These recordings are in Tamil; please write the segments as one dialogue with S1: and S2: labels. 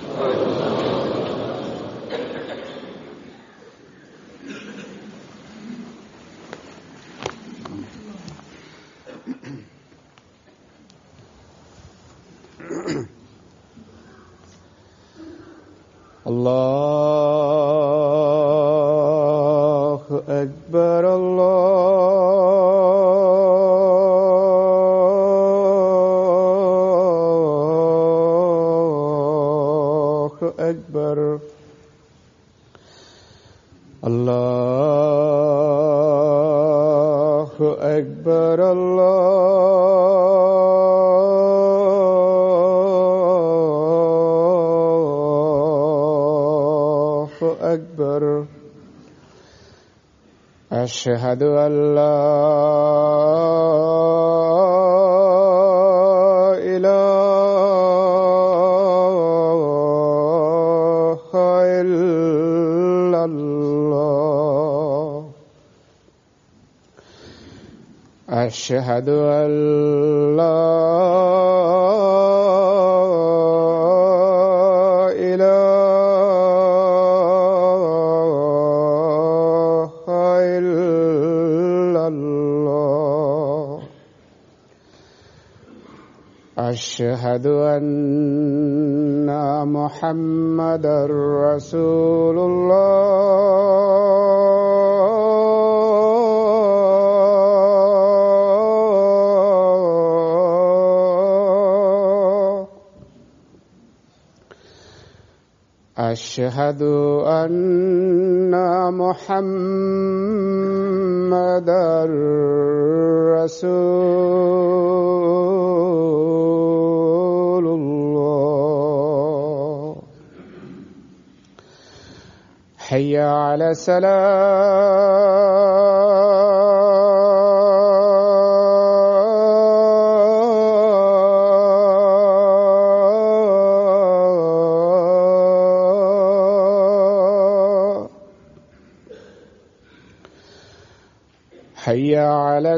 S1: الله أكبر الله أكبر الله أكبر الله أكبر أشهد أن لا إله إلا الله أشهد أن لا إله إلا الله أشهد أن محمدا رسول الله أشهد أن محمدا رسول الله حي على السلام حي على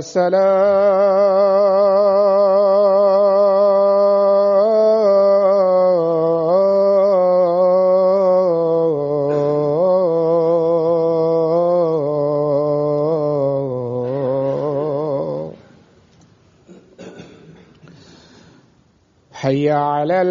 S1: السلام حي على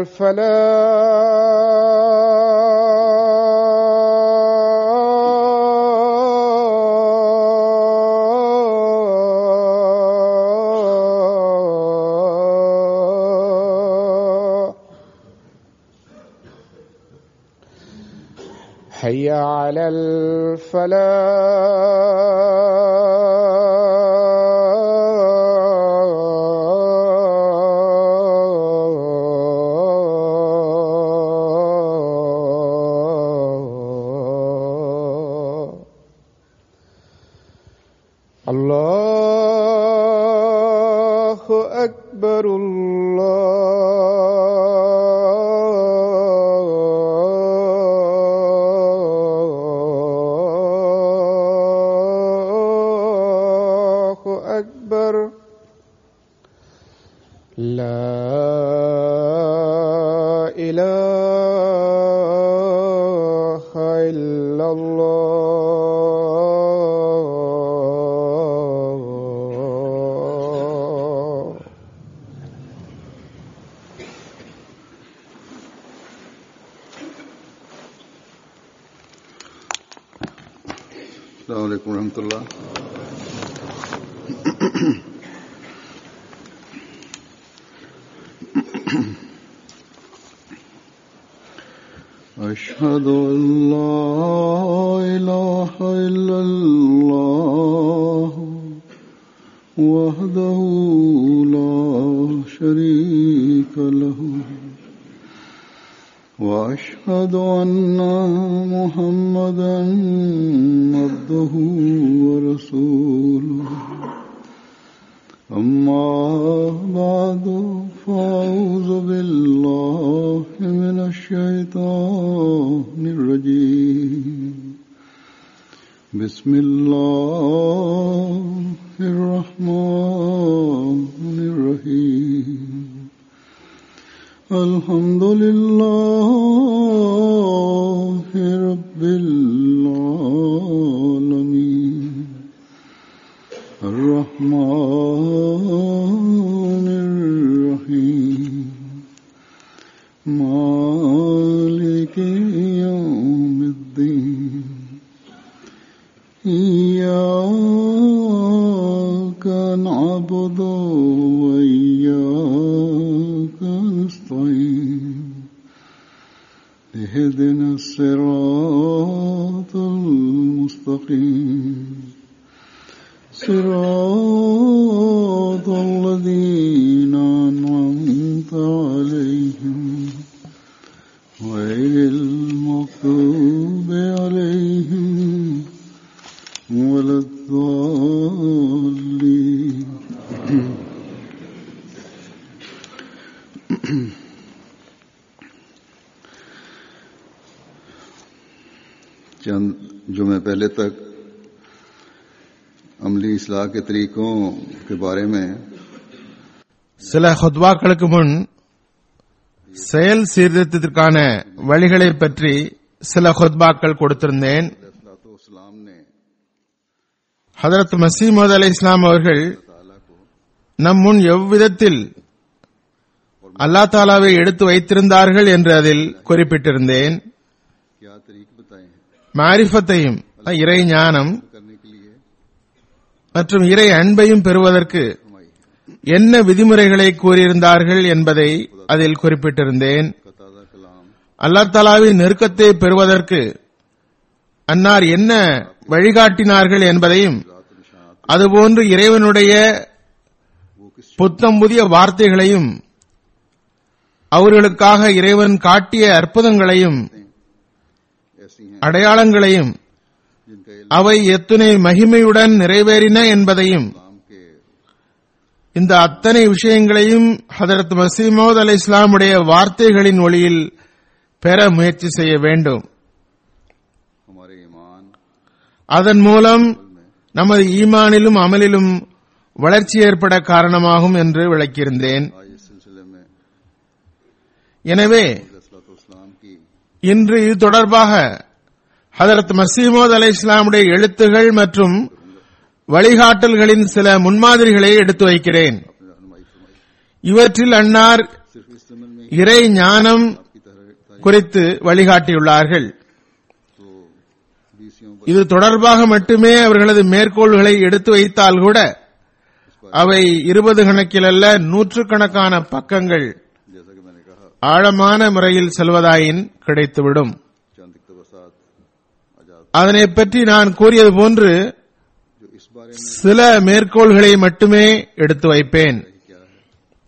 S1: الفلاح حي على الفلاح الله أكبر الله أكبر لا إله إلا الله
S2: السلام عليكم ورحمة الله أشهد أن لا إله إلا الله وحده لا شريك له وأشهد أن محمدا عبده ورسوله أما بعد فأعوذ بالله من الشيطان الرجيم بسم الله الرحمن الرحيم الحمد لله إياك نعبد وإياك نستعين اهدنا الصراط المستقيم صراط الذين أنعمت عليهم غير المغضوب عليهم ولا الضالين चंद जुमे पहले तक अमली इसलाह के तरीकों के बारे में
S3: சில ஹுத்வாக்களுக்கு முன் செயல் சீர்திருத்தத்திற்கான வழிகளை பற்றி சில ஹுத்பாக்கள் கொடுத்திருந்தேன்
S2: इस्लाम ने
S3: ஹதரத் மசீமது அலி இஸ்லாம் அவர்கள் நம் முன் எவ்விதத்தில் அல்லா தாலாவை எடுத்து வைத்திருந்தார்கள் என்று அதில் குறிப்பிட்டிருந்தேன்
S2: क्या तरीक बताए हैं
S3: மாரிஃபத்தையும் இறை ஞானம்
S2: करने के लिए
S3: மற்றும் இறை அன்பையும் பெறுவதற்கு என்ன விதிமுறைகளை கூறியிருந்தார்கள் என்பதை அதில் குறிப்பிட்டிருந்தேன்
S2: का ताज़ा कलाम
S3: அல்லா தாலாவின் நெருக்கத்தை பெறுவதற்கு அன்னார் என்ன வழிகாட்டினார்கள் என்பதையும் அதுபோன்று இறைவனுடைய புத்தம் புதிய வார்த்தைகளையும் அவர்களுக்காக இறைவன் காட்டிய அற்புதங்களையும்
S2: ऐसी हैं
S3: அடையாளங்களையும்
S2: जिनका इल्म
S3: அவை எத்துணை மகிமையுடன் நிறைவேறின என்பதையும்
S2: इस्लाम के
S3: இந்த அத்தனை விஷயங்களையும் ஹதரத் மசீமோத் அலி இஸ்லாமுடைய வார்த்தைகளின் ஒளியில் பெற முயற்சி செய்ய வேண்டும்
S2: हमारे ईमान
S3: அதன் மூலம் நமது ஈமானிலும் அமலிலும் வளர்ச்சி ஏற்பட காரணமாகும் என்று விளக்கியிருந்தேன்
S2: आज इस सिलसिले में
S3: எனவே
S2: इस्लाम की
S3: இன்று இது தொடர்பாக ஹதரத் மசீமோத் அலை இஸ்லாமுடைய எழுத்துகள் மற்றும் வழிகாட்டல்களின் சில முன்மாதிரிகளை எடுத்து வைக்கிறேன்
S2: रहनुमाई फरमाई
S3: இவற்றில் அன்னார்
S2: सिर्फ इस जमन में
S3: இறை ஞானம்
S2: की तरह
S3: குறித்து வழிகாட்டியுள்ளார்கள்
S2: तो बीसियों पर
S3: இது தொடர்பாக மட்டுமே அவர்களது மேற்கோள்களை எடுத்து வைத்தால் கூட அவை இருபது கணக்கில் அல்ல நூற்றுக்கணக்கான பக்கங்கள்
S2: जैसा कि मैंने कहा
S3: ஆழமான முறையில் செல்வதாயின் கிடைத்துவிடும்
S2: चंद इकतबासात आजाद
S3: அதனை பற்றி நான் கூறியது போன்று
S2: जो इस बारे में
S3: சில மேற்கோள்களை மட்டுமே எடுத்து வைப்பேன்
S2: क्या है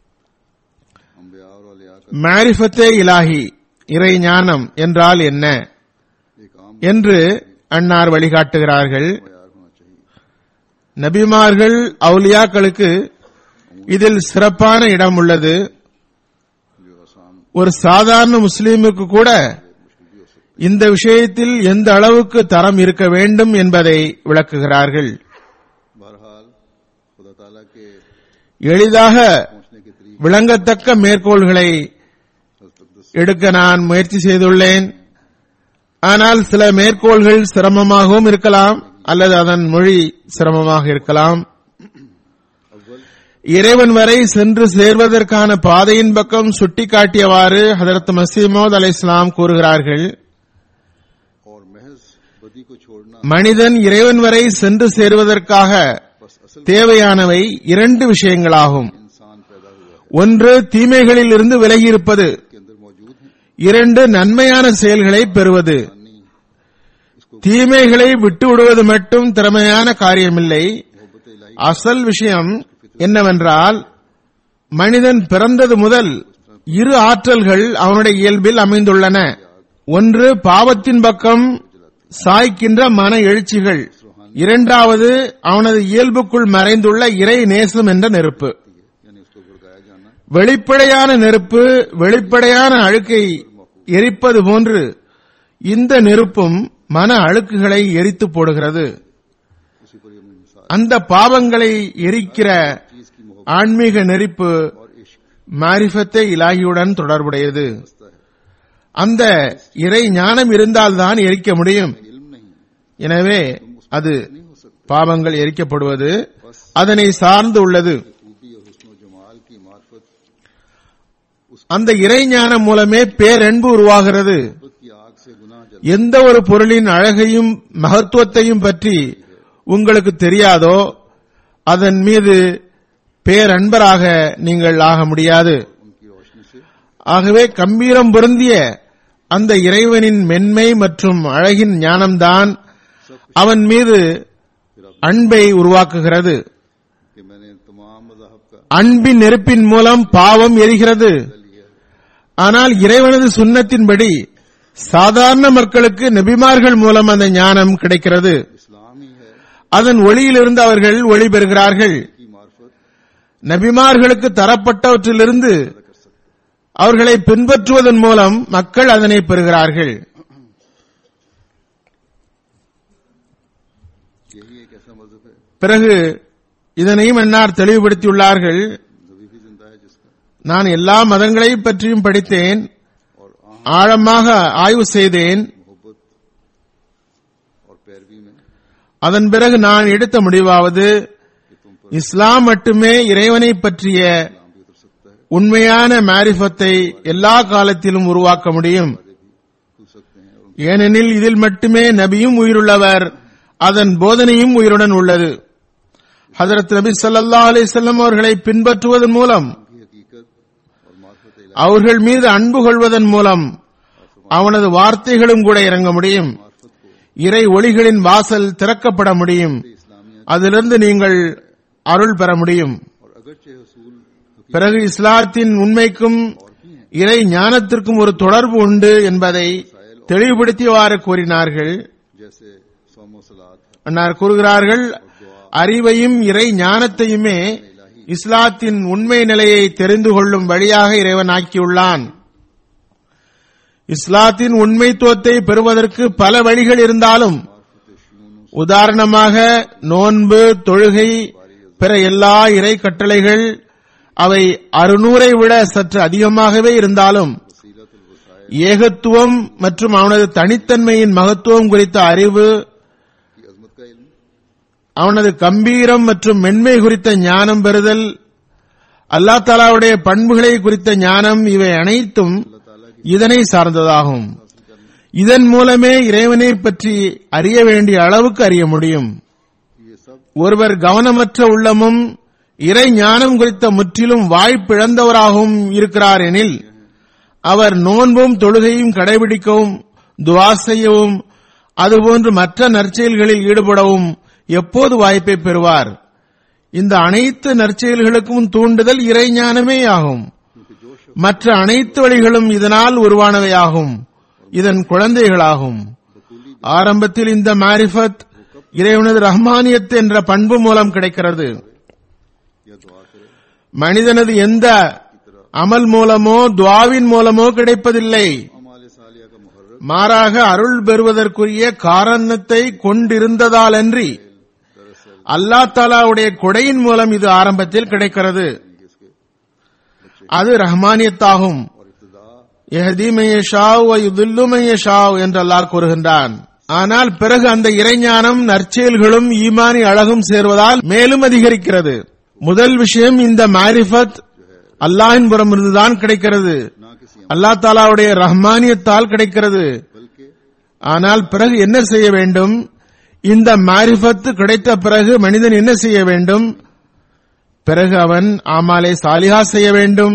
S2: अम्बिया और औलिया का
S3: மாரிஃபத்தே இலாஹி இறை ஞானம் என்றால் என்ன
S2: एक आम
S3: என்று அன்னார் வழிகாட்டுகிறார்கள்
S2: तैयार होना चाहिए
S3: நபிமார்கள் அவுலியாக்களுக்கு இதில் சிறப்பான இடம் உள்ளது
S2: जो आसान
S3: ஒரு சாதாரண முஸ்லீமுக்கு கூட இந்த விஷயத்தில் எந்த அளவுக்கு தரம் இருக்க வேண்டும் என்பதை விளக்குகிறார்கள்
S2: बहरहाल खुदा ताला के
S3: எளிதாக
S2: पहुंचने के तरीके
S3: விளங்கத்தக்க மேற்கோள்களை எடுக்க நான் முயற்சி செய்துள்ளேன் ஆனால் சில மேற்கோள்கள் சிரமமாகவும் இருக்கலாம் அல்லது அதன் மொழி சிரமமாக இருக்கலாம் இறைவன் வரை சென்று சேர்வதற்கான பாதையின் பக்கம் சுட்டிக்காட்டியவாறு ஹதரத் மசீமோத் அலை இஸ்லாம் கூறுகிறார்கள்
S2: और महज बदी को छोड़ना
S3: மனிதன் இறைவன் வரை சென்று சேருவதற்காக
S2: बस असल
S3: தேவையானவை இரண்டு விஷயங்களாகும்
S2: इंसान पैदा हुआ है
S3: ஒன்று தீமைகளில் இருந்து விலகி இருப்பது
S2: के अंदर मौजूद है
S3: இரண்டு நன்மையான செயல்களை பெறுவது
S2: यानी इसको
S3: தீமைகளை விட்டு விடுவது மட்டும் திறமையான காரியமில்லை
S2: मोहब्बत इलाही
S3: அசல் விஷயம் என்னவென்றால் மனிதன் பிறந்தது முதல் இரு ஆற்றல்கள் அவனுடைய இயல்பில் அமைந்துள்ளன ஒன்று பாவத்தின் பக்கம் சாய்க்கின்ற மன எழுச்சிகள் இரண்டாவது அவனது இயல்புக்குள் மறைந்துள்ள இறை நேசம் என்ற நெருப்பு
S2: यानी उसको भड़काया जाना
S3: வெளிப்படையான நெருப்பு வெளிப்படையான அழுக்கை எரிப்பது போன்று இந்த நெருப்பும் மன அழுக்குகளை எரித்து போடுகிறது
S2: उसी पर ये मिसाल
S3: அந்த பாவங்களை எரிக்கிற
S2: चीज की मोहब्बत
S3: ஆன்மீக நெருப்பு
S2: और इश्क
S3: மாரிஃபத்தே இலாகியுடன் தொடர்புடையது
S2: होता है
S3: அந்த இறை ஞானம் இருந்தால்தான் எரிக்க முடியும்
S2: इल्म नहीं
S3: எனவே அது
S2: नहीं हो सकता
S3: பாவங்கள் எரிக்கப்படுவது அதனை சார்ந்து உள்ளது
S2: खूबी और हुस्न जमाल की मार्फत
S3: அந்த இறை ஞானம் மூலமே பேரன்பு உருவாகிறது
S2: की आग से गुनाह जल
S3: எந்த ஒரு பொருளின் அழகையும் மகத்துவத்தையும் பற்றி உங்களுக்கு தெரியாதோ அதன் மீது பேரன்பராக நீங்கள் ஆக முடியாது
S2: उनकी रोशनी से
S3: ஆகவே கம்பீரம் பொருந்திய அந்த இறைவனின் மென்மை மற்றும் அழகின் ஞானம்தான் அவன் மீது அன்பை உருவாக்குகிறது
S2: कि मैंने तमाम मजाहब का
S3: அன்பின் நெருப்பின் மூலம் பாவம் எரிகிறது ஆனால் இறைவனது சுன்னத்தின்படி சாதாரண மக்களுக்கு நபிமார்கள் மூலம் அந்த ஞானம் கிடைக்கிறது
S2: इस्लाम ही है
S3: அதன் ஒளியிலிருந்து அவர்கள் ஒளி பெறுகிறார்கள்
S2: की मार्फत
S3: நபிமார்களுக்கு தரப்பட்டவற்றிலிருந்து அவர்களை பின்பற்றுவதன் மூலம் மக்கள் அதனை பெறுகிறார்கள்
S2: यही एक ऐसा मजहब है
S3: பிறகு இதனையும் என்னார் தெளிவுபடுத்தியுள்ளார்கள்
S2: नबी भी जिंदा है जिसका
S3: நான் எல்லா மதங்களை பற்றியும் படித்தேன்
S2: और आम
S3: ஆழமாக ஆய்வு செய்தேன்
S2: मोहब्बत और पैरवी में
S3: அதன் பிறகு நான் எடுத்த முடிவாவது
S2: कि तुम पर
S3: இஸ்லாம் மட்டுமே இறைவனை பற்றிய
S2: इस्लाम भी उतर सकता है
S3: உண்மையான மாரிஃபத்தை எல்லா காலத்திலும் உருவாக்க முடியும்
S2: वादे भी खुल सकते हैं और
S3: ஏனெனில் இதில் மட்டுமே நபியும் உயிருள்ளவர் அதன் போதனையும் உயிருடன் உள்ளது ஹதரத் நபி ஸல்லல்லாஹு அலைஹி வஸல்லம் அவர்களை பின்பற்றுவதன் மூலம்
S2: उनकी हकीकत और मार्फत इलाही
S3: அவர்கள் மீது அன்பு கொள்வதன் மூலம் அவனது வார்த்தைகளும் கூட இறங்க முடியும்
S2: मार्फत को
S3: இறை ஒளிகளின் வாசல் திறக்கப்பட முடியும்
S2: इस्लामियत
S3: அதிலிருந்து நீங்கள் அருள் பெற முடியும்
S2: और अगरचे हसूल हकीकत
S3: பிறகு இஸ்லாத்தின் உண்மைக்கும் இறை ஞானத்திற்கும் ஒரு தொடர்பு உண்டு என்பதை தெளிவுபடுத்தியவாறு கூறினார்கள்
S2: जैसे सोमो सलात
S3: அன்னார் கூறுகிறார்கள் அறிவையும் இறை ஞானத்தையுமே இஸ்லாத்தின் உண்மை நிலையை தெரிந்து கொள்ளும் வழியாக இறைவன் ஆக்கியுள்ளான் இஸ்லாத்தின் உண்மைத்துவத்தை பெறுவதற்கு பல வழிகள் இருந்தாலும் உதாரணமாக நோன்பு தொழுகை பிற எல்லா இறை கட்டளைகள் அவை அறுநூறை விட சற்று அதிகமாகவே இருந்தாலும் ஏகத்துவம் மற்றும் அவனது தனித்தன்மையின் மகத்துவம் குறித்த அறிவு
S2: की अजमत का इल्म
S3: அவனது கம்பீரம் மற்றும் மென்மை குறித்த ஞானம் பெறுதல் அல்லா தாலாவுடைய பண்புகளை குறித்த ஞானம் இவை அனைத்தும் இதனை சார்ந்ததாகும் இதன் மூலமே இறைவனை பற்றி அறிய வேண்டிய அளவுக்கு அறிய முடியும்
S2: ये सब
S3: ஒருவர் கவனமற்ற உள்ளமும் இறை ஞானம் குறித்த முற்றிலும் வாய்ப்பிழந்தவராகவும் இருக்கிறார் எனில் அவர் நோன்பும் தொழுகையும் கடைபிடிக்கவும் துவா செய்யவும் அதுபோன்று மற்ற நற்செயல்களில் ஈடுபடவும் எப்போது வாய்ப்பை பெறுவார் இந்த அனைத்து நற்செயல்களுக்கும் தூண்டுதல் இறை ஞானமே ஆகும் மற்ற அனைத்து வழிகளும் இதனால் உருவானவையாகும் இதன் குழந்தைகளாகும் ஆரம்பத்தில் இந்த மாரிஃபத் இறைவனது ரஹ்மானியத் என்ற பண்பு மூலம் கிடைக்கிறது
S2: या दुआ करे
S3: மனிதனது எந்த அமல் மூலமோ துவாவின் மூலமோ கிடைப்பதில்லை
S2: अमाल सालिया का मुहर्रक
S3: மாறாக அருள் பெறுவதற்குரிய காரணத்தை கொண்டிருந்ததாலன்றி அல்லா தாலாவுடைய கொடையின் மூலம் இது ஆரம்பத்தில் கிடைக்கிறது அது ரஹ்மானியத்தாகும்
S2: और इब्तदा
S3: எஹதி மையஷாவ் யுதுல்லு மையஷாவ் என்று அல்லாஹ் கூறுகின்றான் ஆனால் பிறகு அந்த இறைஞானம் நற்செயல்களும் ஈமானி அழகும் சேர்வதால் மேலும் அதிகரிக்கிறது முதல் விஷயம் இந்த மாரிஃபத் அல்லாஹின் புறமிருந்துதான் கிடைக்கிறது
S2: ना किसी
S3: அல்லா தாலாவுடைய ரஹ்மானியத்தால் கிடைக்கிறது
S2: बल्कि
S3: ஆனால் பிறகு என்ன செய்ய வேண்டும் இந்த மாரிஃபத் கிடைத்த பிறகு மனிதன் என்ன செய்ய வேண்டும் பிறகு அவன் ஆமாலை சாலிஹா செய்ய வேண்டும்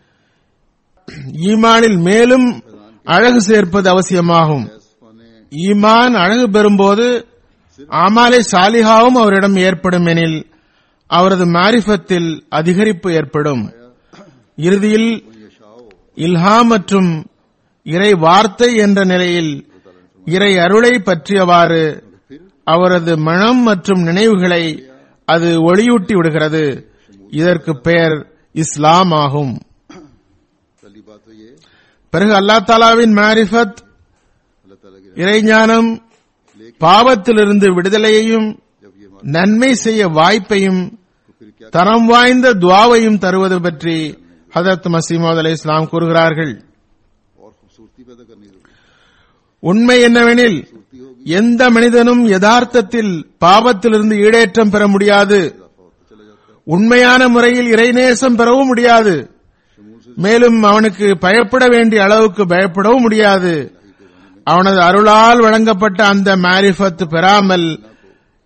S3: ஈமானில் மேலும் அழகு சேர்ப்பது அவசியமாகும்
S2: फने
S3: ஈமான் அழகு பெறும்போது ஆமாலை சாலிஹாவும் அவரிடம் ஏற்படும் எனில் அவரது மாரிஃபத்தில் அதிகரிப்பு ஏற்படும் இறுதியில்
S2: यशाओ
S3: இல்ஹா மற்றும் இறை வார்த்தை என்ற நிலையில் இறை அருளை பற்றியவாறு அவரது மனம் மற்றும் நினைவுகளை அது ஒளியூட்டி விடுகிறது இதற்கு பெயர் இஸ்லாம் ஆகும்
S2: पहली बात तो ये
S3: பிறகு அல்லா தாலாவின் மாரிஃபத்
S2: अल्लाह ताला की
S3: இறைஞானம் பாவத்திலிருந்து விடுதலையையும்
S2: जब ये मान
S3: நன்மை செய்ய வாய்ப்பையும்
S2: तो फिर क्या
S3: தரம் வாய்ந்த துவாவையும் தருவது பற்றி ஹதரத் மசீமது அலை இஸ்லாம் கூறுகிறார்கள்
S2: और खूबसूरती पैदा करनी जरूरी
S3: உண்மை என்னவெனில்
S2: खूबसूरती होगी
S3: எந்த மனிதனும் யதார்த்தத்தில் பாவத்திலிருந்து ஈடேற்றம் பெற முடியாது
S2: इजाफा होता चला जाता है
S3: உண்மையான முறையில் இறைநேசம் பெறவும் முடியாது
S2: शमूल से
S3: மேலும் அவனுக்கு பயப்பட வேண்டிய அளவுக்கு பயப்படவும் முடியாது அவனது அருளால் வழங்கப்பட்ட அந்த மாரிஃபத் பெறாமல்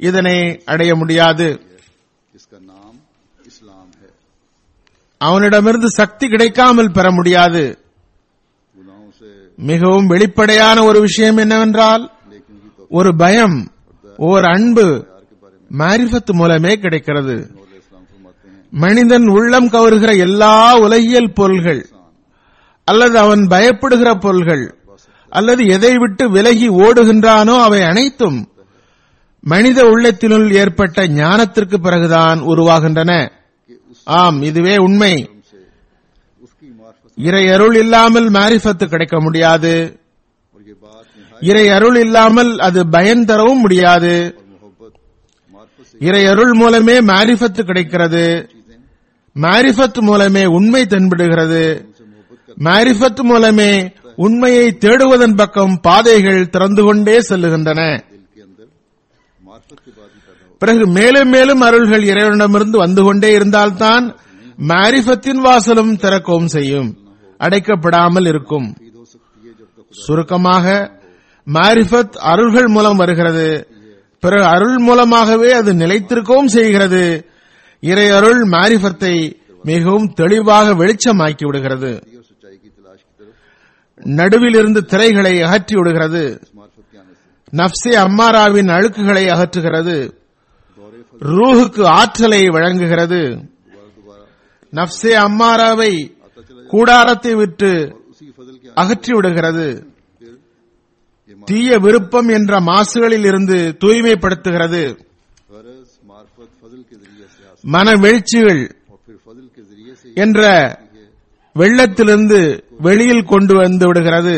S3: இதனை அடைய முடியாது
S2: इसका नाम इस्लाम है
S3: அவனிடமிருந்து சக்தி கிடைக்காமல் பெற முடியாது
S2: गुनाहों से
S3: மிகவும் வெளிப்படையான ஒரு விஷயம் என்னவென்றால்
S2: लेकिन की तो
S3: ஒரு பயம் ஓர் அன்பு
S2: प्यार के बारे में
S3: மாரிஃபத் மூலமே கிடைக்கிறது
S2: नूर इस्लाम फरमाते हैं
S3: மனிதன் உள்ளம் கவருகிற எல்லா உலகியல் பொருள்கள் அல்லது அவன் பயப்படுகிற பொருள்கள் அல்லது எதை விட்டு விலகி ஓடுகின்றானோ அவை அனைத்தும் மனித உள்ளத்தினுள் ஏற்பட்ட ஞானத்திற்கு பிறகுதான் உருவாகின்றன ஆம் இதுவே உண்மை
S2: से उसकी मार्फत
S3: இறை அருள் இல்லாமல் மாரிஃபத்து கிடைக்க முடியாது
S2: और ये बात निहायत
S3: இறை அருள் இல்லாமல் அது பயன் தரவும் முடியாது
S2: और मोहब्बत मार्फत से
S3: இறை அருள் மூலமே மாரிஃபத்து கிடைக்கிறது
S2: चीजें
S3: மாரிஃபத் மூலமே உண்மை தென்படுகிறது
S2: उनसे मोहब्बत कर
S3: மாரிஃபத் மூலமே உண்மையை தேடுவதன் பக்கம் பாதைகள் திறந்து கொண்டே செல்லுகின்றன
S2: दिल के अंदर मार्फत के बाद ही पैदा हो
S3: பிறகு மேலும் மேலும் அருள்கள் இறைவனிடமிருந்து வந்து கொண்டே இருந்தால்தான் மாரிஃபத்தின் வாசலும் திறக்கவும் செய்யும் அடைக்கப்படாமல் இருக்கும்
S2: ईद हो सकती है जब तक
S3: சுருக்கமாக மாரிஃபத் அருள்கள் மூலம் வருகிறது பிறகு அருள் மூலமாகவே அது நிலைத்திருக்கவும் செய்கிறது இறை அருள் மாரிஃபத்தை மிகவும் தெளிவாக வெளிச்சமாக்கி விடுகிறது
S2: खुदा और सच्चाई की तलाश की तरफ
S3: நடுவில் இருந்து திரைகளை அகற்றி விடுகிறது
S2: इस मार्फत के आने से
S3: நப்சே அம்மாராவின் அழுக்குகளை அகற்றுகிறது
S2: दौरे फल
S3: ரூஹுக்கு ஆற்றலை வழங்குகிறது
S2: दोबारा दोबारा
S3: நப்சே அம்மாராவை
S2: आता चला
S3: கூடாரத்தை விட்டு
S2: जाए उसी फजल के आने
S3: அகற்றி விடுகிறது
S2: फिर ये
S3: தீய விருப்பம் என்ற மாசுகளில் இருந்து தூய்மைப்படுத்துகிறது
S2: गरज मार्फत फजल के जरिए से हासिल
S3: மன வெளிச்சிகள்
S2: और फिर फजल के जरिए से
S3: என்ற
S2: ये
S3: வெள்ளத்திலிருந்து வெளியில் கொண்டு வந்து விடுகிறது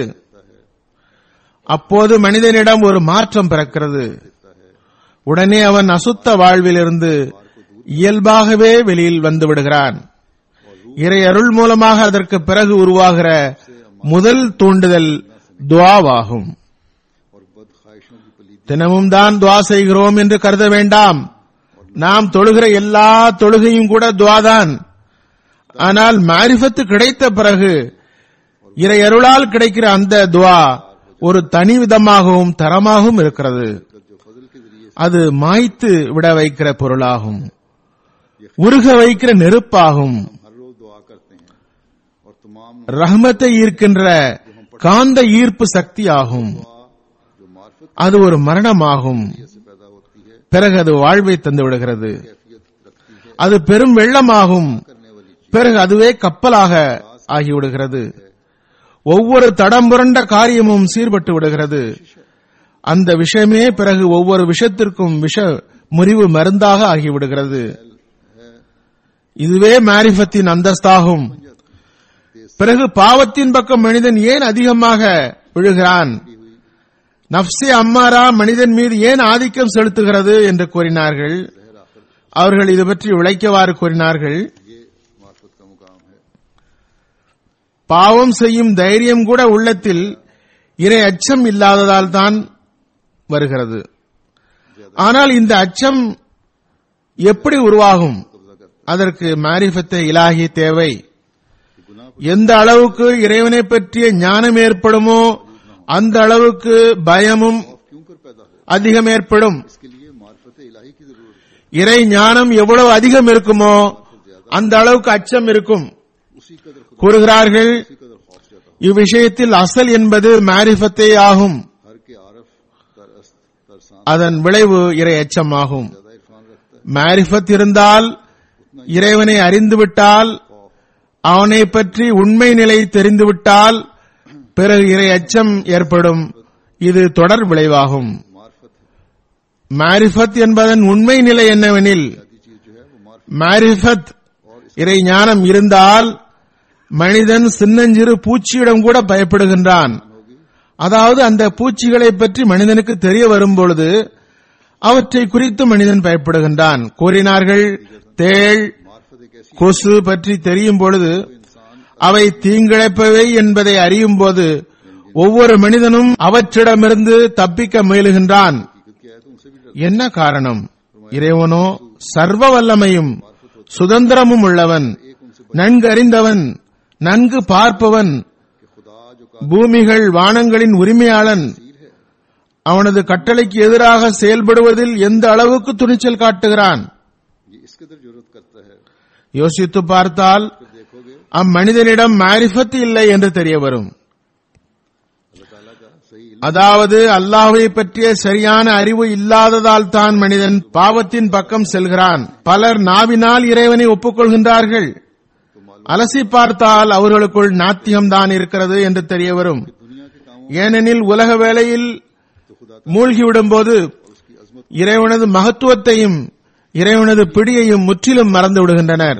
S3: அப்போது மனிதனிடம் ஒரு மாற்றம் பிறக்கிறது உடனே அவன் அசுத்த வாழ்விலிருந்து இயல்பாகவே வெளியில் வந்து விடுகிறான் இறை அருள் மூலமாக அதற்கு பிறகு உருவாகிற முதல் தூண்டுதல் துவாவாகும்
S2: और बद ख्वाहिशों की पलीद
S3: தினமும் தான் துவா செய்கிறோம் என்று கருத வேண்டாம் நாம் தொழுகிற எல்லா தொழுகையும் கூட துவாதான் ஆனால் மாரிஃபத்து கிடைத்த பிறகு இறை அருளால் கிடைக்கிற அந்த துவா ஒரு தனி விதமாகவும் தரமாகவும் இருக்கிறது
S2: जो फजल के जरिए
S3: அது மாய்த்து விட வைக்கிற பொருளாகும் உருக வைக்கிற நெருப்பாகும்
S2: हर रोज दुआ करते हैं और तमाम
S3: ரஹ்மத்தை ஈர்க்கின்ற காந்த ஈர்ப்பு சக்தியாகும்
S2: दुआ जो मार्फत
S3: அது ஒரு மரணமாகும்
S2: से पैदा होती है
S3: பிறகு அது வாழ்வை தந்து விடுகிறது
S2: कैफियत रखती है
S3: அது பெரும் வெள்ளமாகும்
S2: करने वाली चीज
S3: பிறகு அதுவே கப்பலாக ஆகிவிடுகிறது ஒவ்வொரு தடம் புரண்ட காரியமும் சீர்பட்டு விடுகிறது அந்த விஷயமே பிறகு ஒவ்வொரு விஷத்திற்கும் விஷ முறிவு மருந்தாக ஆகிவிடுகிறது இதுவே மாரிஃபத்தின் அந்தஸ்தாகும் பிறகு பாவத்தின் பக்கம் மனிதன் ஏன் அதிகமாக விழுகிறான் நப்சே அம்மாரா மனிதன் மீது ஏன் ஆதிக்கம் செலுத்துகிறது என்று கூறினார்கள் அவர்கள் இது பற்றி விளைக்கவாறு கூறினார்கள்
S2: ये मार्फत का मुकाम है
S3: பாவம் செய்யும் தைரியம் கூட உள்ளத்தில் இறை அச்சம் இல்லாததால் தான் வருகிறது ஆனால் இந்த அச்சம் எப்படி உருவாகும் அதற்கு மாரிஃபத்தை இலாஹி தேவை எந்த அளவுக்கு இறைவனை பற்றிய ஞானம் ஏற்படுமோ அந்த அளவுக்கு பயமும்
S2: क्यों कर पैदा हो
S3: அதிகம் ஏற்படும்
S2: इसके लिए मार्फत इलाही की जरूरत है
S3: இறை ஞானம் எவ்வளவு அதிகம் இருக்குமோ அந்த அளவுக்கு அச்சம் இருக்கும்
S2: उसी कदर खुद
S3: கூறுகிறார்கள்
S2: उसी कदर खौफ जाता हो
S3: இவ்விஷயத்தில் அசல் என்பது மாரிஃபத்தே ஆகும்
S2: हर के आरफ तरस तरसान
S3: அதன் விளைவு இறை அச்சமாகும்
S2: ज्यादा इरफान रखता है
S3: மாரிஃபத் இருந்தால் இறைவனை அறிந்துவிட்டால் அவனை பற்றி உண்மை நிலை தெரிந்துவிட்டால் பிறகு இறை அச்சம் ஏற்படும் இது தொடர் விளைவாகும்
S2: मार्फत है
S3: மாரிஃபத் என்பதன் உண்மை நிலை என்னவெனில்
S2: आदि चीज जो है वो मार्फत
S3: மாரிஃபத் இறை ஞானம் இருந்தால் மனிதன் சின்னஞ்சிறு பூச்சியிடம் கூட பயப்படுகின்றான் அதாவது அந்த பூச்சிகளை பற்றி மனிதனுக்கு தெரிய வரும்பொழுது அவற்றை குறித்து மனிதன் பயப்படுகின்றான் கூறினார்கள் தேள்
S2: मार्फत एक ऐसी
S3: கொசு பற்றி தெரியும் பொழுது அவை தீங்கிழைப்பவை என்பதை அறியும் போது ஒவ்வொரு மனிதனும் அவற்றிடமிருந்து தப்பிக்க முயலுகின்றான்
S2: हकीकत क्या है तो उनसे भी डर
S3: என்ன காரணம் இறைவனோ சர்வ வல்லமையும் சுதந்திரமும் உள்ளவன் நன்கு அறிந்தவன் நன்கு பார்ப்பவன்
S2: कि खुदा जो का
S3: பூமிகள் வானங்களின் உரிமையாளன் அவனது கட்டளைக்கு எதிராக செயல்படுவதில் எந்த அளவுக்கு துணிச்சல் காட்டுகிறான்
S2: ये इस कदर जरूरत करता है
S3: யோசித்து பார்த்தால்
S2: फिर देखोगे
S3: அம்மனிதனிடம் மாரிஃபத் இல்லை என்று தெரிய வரும்
S2: अल्लाह ताला का सही इल्म
S3: அதாவது அல்லாஹ்வை பற்றிய சரியான அறிவு இல்லாததால் தான் மனிதன் பாவத்தின் பக்கம் செல்கிறான் பலர் நாவினால் இறைவனை ஒப்புக்கொள்கின்றார்கள் அலசி பார்த்தால் அவர்களுக்குள் நாத்தியம்தான் இருக்கிறது என்று தெரிய வரும்
S2: दुनिया के कामों
S3: ஏனெனில் உலக வேளையில்
S2: तो खुदा
S3: மூழ்கிவிடும் போது
S2: उसकी अजमत
S3: இறைவனது மகத்துவத்தையும் இறைவனது பிடியையும் முற்றிலும் மறந்து விடுகின்றனர்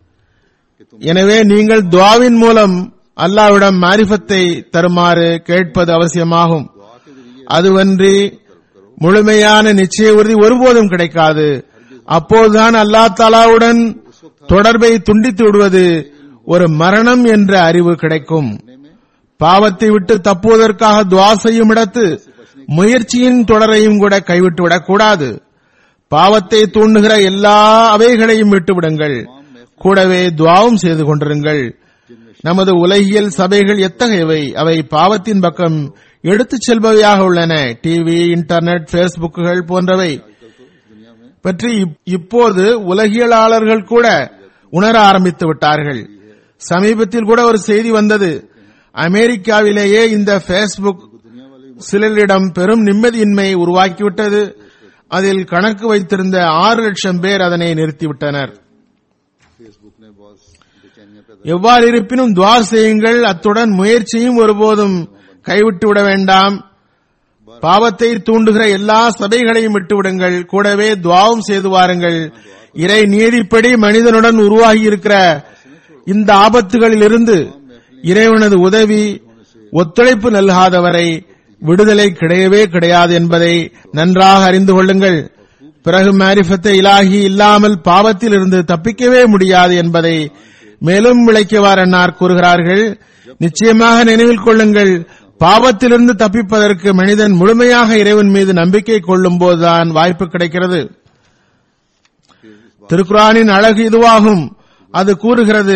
S3: எனவே நீங்கள் துவாவின் மூலம் அல்லாவிடம் மாரிஃபத்தை தருமாறு கேட்பது அவசியமாகும்
S2: दुआ के जरिए
S3: அதுவன்றி முழுமையான நிச்சய உறுதி ஒருபோதும் கிடைக்காது அப்போதுதான் அல்லா தாலாவுடன் தொடர்பை துண்டித்து விடுவது ஒரு மரணம் என்ற அறிவு கிடைக்கும் பாவத்தை விட்டு தப்புவதற்காக துவா செய்யும் இடத்து முயற்சியின் தொடரையும் கூட கைவிட்டு விடக்கூடாது பாவத்தை தூண்டுகிற எல்லா அவைகளையும் விட்டுவிடுங்கள் கூடவே துவாவும் செய்து கொண்டிருங்கள் நமது உலகியல் சபைகள் எத்தகையவை அவை பாவத்தின் பக்கம் எடுத்துச் செல்பவையாக உள்ளன டிவி இன்டர்நெட் பேஸ்புக்குகள் போன்றவை பற்றி இப்- இப்போது உலகியலாளர்கள் கூட உணர ஆரம்பித்து விட்டார்கள் சமீபத்தில் கூட ஒரு செய்தி வந்தது அமெரிக்காவிலேயே இந்த பேஸ்புக் சிலரிடம் பெரும் நிம்மதியின்மையை உருவாக்கிவிட்டது அதில் கணக்கு வைத்திருந்த ஆறு லட்சம் பேர் அதனை நிறுத்திவிட்டனர்
S2: फेसबुक ने बहुत बेचैनियां पैदा
S3: எவ்வாறு இருப்பினும் துவா செய்யுங்கள் அத்துடன் முயற்சியும் ஒருபோதும் கைவிட்டு விட வேண்டாம் பாவத்தை தூண்டுகிற எல்லா சபைகளையும் விட்டுவிடுங்கள் கூடவே துவாவும் செய்து வாருங்கள் இறை நீதிப்படி மனிதனுடன் உருவாகி இருக்கிற இந்த ஆபத்துகளிலிருந்து இறைவனது உதவி ஒத்துழைப்பு நல்காதவரை விடுதலை கிடையவே கிடையாது என்பதை நன்றாக அறிந்து கொள்ளுங்கள் பிறகு மாரிஃபத்தை இலாகி இல்லாமல் பாவத்தில் இருந்து தப்பிக்கவே முடியாது என்பதை மேலும் விளக்கியவாறன்னார் கூறுகிறார்கள் நிச்சயமாக நினைவில் கொள்ளுங்கள் பாவத்திலிருந்து தப்பிப்பதற்கு மனிதன் முழுமையாக இறைவன் மீது நம்பிக்கை கொள்ளும் போதுதான் வாய்ப்பு கிடைக்கிறது திருக்குரானின் அழகு இதுவாகும் அது கூறுகிறது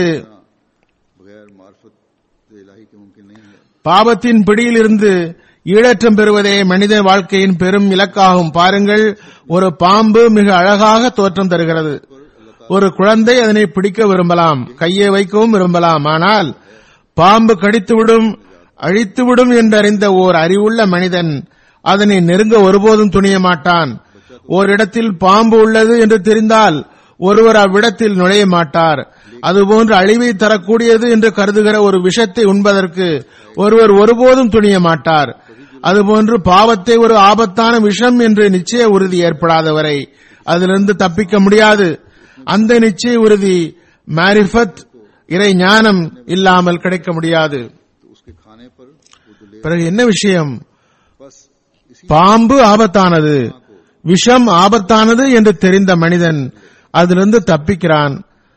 S2: बगैर मार्फत इलाही के मुमकिन नहीं है
S3: பாவத்தின் பிடியிலிருந்து ஈடற்றம் பெறுவதே மனித வாழ்க்கையின் பெரும் இலக்காகும் பாருங்கள் ஒரு பாம்பு மிக அழகாக தோற்றம் தருகிறது ஒரு குழந்தை அதனை பிடிக்க விரும்பலாம் கையை வைக்கவும் விரும்பலாம் ஆனால் பாம்பு கடித்துவிடும் அழித்துவிடும் என்றறிந்த ஓர் அறிவுள்ள மனிதன் அதனை நெருங்க ஒருபோதும் துணிய மாட்டான் ஓரிடத்தில் பாம்பு உள்ளது என்று தெரிந்தால் ஒருவர் அவ்விடத்தில் நுழைய மாட்டார் அதுபோன்று அழிவை தரக்கூடியது என்று கருதுகிற ஒரு விஷத்தை உண்பதற்கு ஒருவர் ஒருபோதும் துணிய மாட்டார் அதுபோன்று பாவத்தை ஒரு ஆபத்தான விஷம் என்று நிச்சய உறுதி ஏற்படாதவரை அதிலிருந்து தப்பிக்க முடியாது அந்த நிச்சய உறுதி மாரிஃபத் இறை ஞானம் இல்லாமல் கிடைக்க முடியாது
S2: तो उसके खाने पर वो दुले
S3: பிறகு என்ன விஷயம்
S2: बस इसी
S3: பாம்பு ஆபத்தானது விஷம் ஆபத்தானது என்று தெரிந்த மனிதன் அதிலிருந்து தப்பிக்கிறான்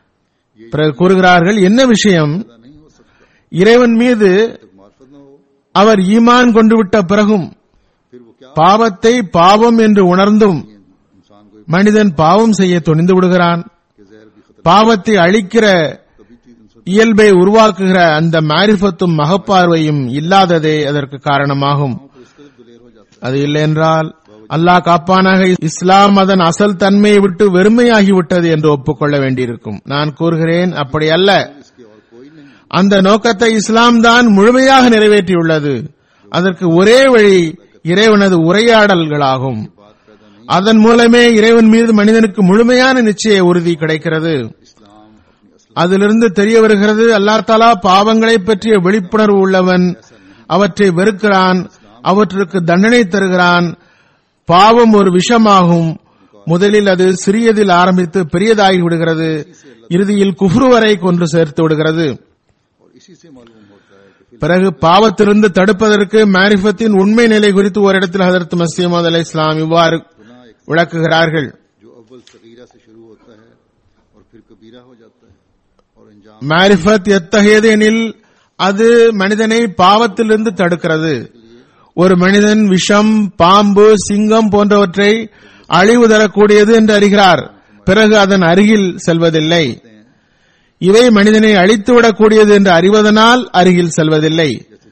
S3: பிறகு கூறுகிறார்கள் என்ன விஷயம்
S2: पैदा नहीं हो सकता
S3: இறைவன் மீது
S2: जब मार्फत न हो
S3: அவர் ஈமான் கொண்டு விட்ட பிறகும்
S2: फिर वो क्या
S3: பாவத்தை பாவம் என்று உணர்ந்தும்
S2: इंसान को
S3: மனிதன் பாவம் செய்ய துணிந்து விடுகிறான்
S2: के जहर भी खतरा
S3: பாவத்தை அழிக்கிற
S2: तभी चीज इंसान
S3: இயல்பை உருவாக்குகிற அந்த மாரிஃபத்தும் மகப்பார்வையும் இல்லாததே அதற்கு காரணமாகும்
S2: को इस कदर दुलेर हो जाता
S3: அது இல்லை என்றால் அல்லாஹ் காப்பானாக இஸ்லாம் அதன் அசல் தன்மையை விட்டு வெறுமையாகிவிட்டது என்று ஒப்புக்கொள்ள வேண்டியிருக்கும் நான் கூறுகிறேன் அப்படி அல்ல
S2: है इसके और कोई नहीं
S3: அந்த நோக்கத்தை இஸ்லாம் தான் முழுமையாக நிறைவேற்றியுள்ளது அதற்கு ஒரே வழி இறைவனது உரையாடல்களாகும்
S2: बात पैदा नहीं
S3: அதன் மூலமே இறைவன் மீது மனிதனுக்கு முழுமையான நிச்சய உறுதி கிடைக்கிறது
S2: इस्लाम अपनी असल
S3: அதிலிருந்து தெரிய வருகிறது அல்லாஹ் தாலா பாவங்களை பற்றிய விழிப்புணர்வு உள்ளவன் அவற்றை வெறுக்கிறான் அவற்றுக்கு தண்டனை தருகிறான் பாவம் ஒரு விஷமாகும் முதலில் அது சிறியதில் ஆரம்பித்து பெரியதாகி விடுகிறது இறுதியில் குஃப்ரு வரை கொன்று சேர்த்து விடுகிறது
S2: और इसी से मालूम होता है कि फिर
S3: பிறகு பாவத்திலிருந்து தடுப்பதற்கு மாரிஃபத்தின் உண்மை நிலை குறித்து ஓரிடத்தில் ஹதரத் மசீமது அலை இஸ்லாம் இவ்வாறு
S2: गुनाह एक
S3: விளக்குகிறார்கள்
S2: जो अव्वल सगीरा से शुरू होता है और फिर कबीरा हो जाता है और अंजाम
S3: மாரிஃபத் எத்தகையது எனில் அது மனிதனை பாவத்திலிருந்து தடுக்கிறது ஒரு மனிதன் விஷம் பாம்பு சிங்கம் போன்றவற்றை அழிவு தரக்கூடியது என்று அறிகிறார் பிறகு அதன் அருகில் செல்வதில்லை இவை மனிதனை அழித்துவிடக்கூடியது என்று அறிவதனால் அருகில் செல்வதில்லை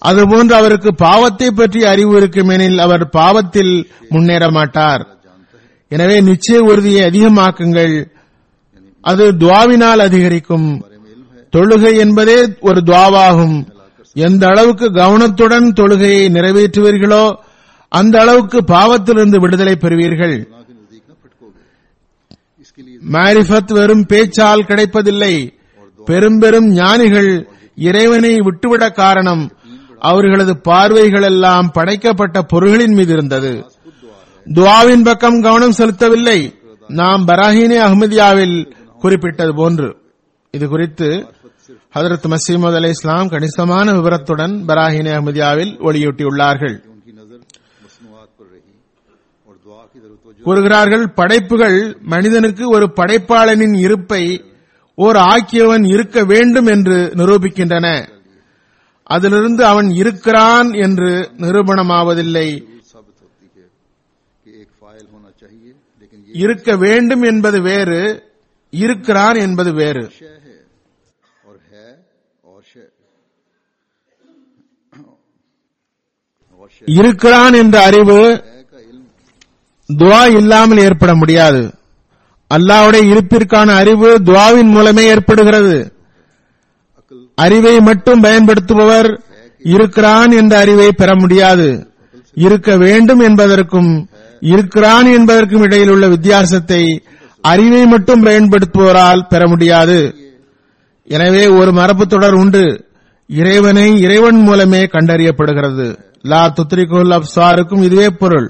S3: அதுபோன்று அவருக்கு பாவத்தை பற்றி அறிவு இருக்குமெனில் அவர் பாவத்தில் முன்னேற மாட்டார் எனவே நிச்சய உறுதியை அதிகமாக்குங்கள் அது துவாவினால் அதிகரிக்கும் தொழுகை என்பதே ஒரு துவாவாகும் எந்த அளவுக்கு கவனத்துடன் தொழுகையை நிறைவேற்றுவீர்களோ அந்த அளவுக்கு பாவத்திலிருந்து விடுதலை பெறுவீர்கள்
S2: गुनाह के नजदीक न फटकोगे इसके लिए
S3: மாரிஃபத் வெறும் பேச்சால் கிடைப்பதில்லை பெரும் பெரும் ஞானிகள் இறைவனை விட்டுவிட காரணம் அவர்களது பார்வைகள் எல்லாம் படைக்கப்பட்ட பொருள்களின் மீது இருந்தது துவாவின் பக்கம் கவனம் செலுத்தவில்லை நாம் பராஹினி அஹ்மதியாவில் குறிப்பிட்டது போன்று இது குறித்து ஹதரத் மசீமது அலை இஸ்லாம் கணிசமான விவரத்துடன் பராஹினி அஹ்மதியாவில் ஒளியூட்டியுள்ளார்கள்
S2: कि उनकी नजर मसनूआत पर रही और दुआ की जरूरत वजह
S3: கூறுகிறார்கள் படைப்புகள் மனிதனுக்கு ஒரு படைப்பாளனின் இருப்பை ஓர் ஆக்கியவன் இருக்க வேண்டும் என்று நிரூபிக்கின்றன அதிலிருந்து அவன் இருக்கிறான் என்று நிரூபணமாவதில்லை
S2: साबित होती है कि एक फाइल होना चाहिए लेकिन ये
S3: இருக்க வேண்டும் என்பது வேறு இருக்கிறான் என்பது வேறு
S2: शय है और है और शय और शय
S3: இருக்கிறான் என்ற அறிவு
S2: है का इल्म
S3: துவா இல்லாமல் ஏற்பட முடியாது அல்லாஹ்வுடைய இருப்பிற்கான அறிவு துவாவின் மூலமே ஏற்படுகிறது
S2: अकल
S3: அறிவை மட்டும் பயன்படுத்துபவர் இருக்கிறான் என்ற அறிவை பெற முடியாது இருக்க வேண்டும் என்பதற்கும் இருக்கிறான் என்பதற்கும் இடையில் உள்ள வித்தியாசத்தை அறிவை மட்டும் பயன்படுத்துவோரால் பெற முடியாது எனவே ஒரு மரபு தொடர் உண்டு இறைவனை இறைவன் மூலமே கண்டறியப்படுகிறது லா துத்ரிகுல் அப்சாருக்கும் இதுவே பொருள்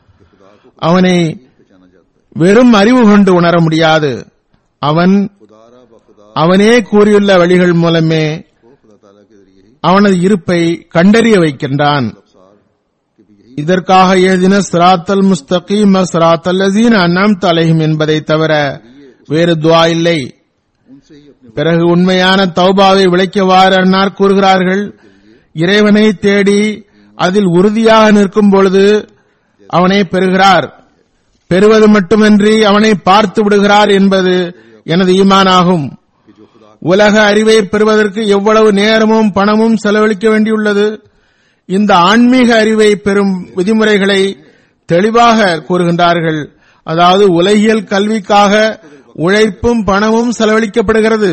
S3: அவனை
S2: पहचाना जाता है
S3: வெறும் அறிவு கொண்டு உணர முடியாது அவன்
S2: खुदारा बखुदा
S3: அவனே கூறியுள்ள வழிகள் மூலமே
S2: को खुदा ताला के जरिए ही
S3: அவனது இருப்பை கண்டறிய வைக்கின்றான்
S2: अबसार के भी यही
S3: இதற்காக எழுதின சிராத்தல் முஸ்தகீம் சிராத்தல் லசீன் அண்ணாம் தலையும் என்பதை தவிர வேறு துவா இல்லை
S2: उनसे ही अपने
S3: பிறகு உண்மையான தௌபாவை விளைக்கவாறு அன்னார் கூறுகிறார்கள் இறைவனை தேடி அதில் உறுதியாக நிற்கும் பொழுது அவனை பெறுகிறார் பெறுவது மட்டுமின்றி அவனை பார்த்து விடுகிறார் என்பது எனது ஈமானாகும்
S2: कि जो खुदा
S3: உலக அறிவை பெறுவதற்கு எவ்வளவு நேரமும் பணமும் செலவழிக்க வேண்டியுள்ளது இந்த ஆன்மீக அறிவை பெறும் விதிமுறைகளை தெளிவாக கூறுகின்றார்கள் அதாவது உலகியல் கல்விக்காக உழைப்பும் பணமும் செலவழிக்கப்படுகிறது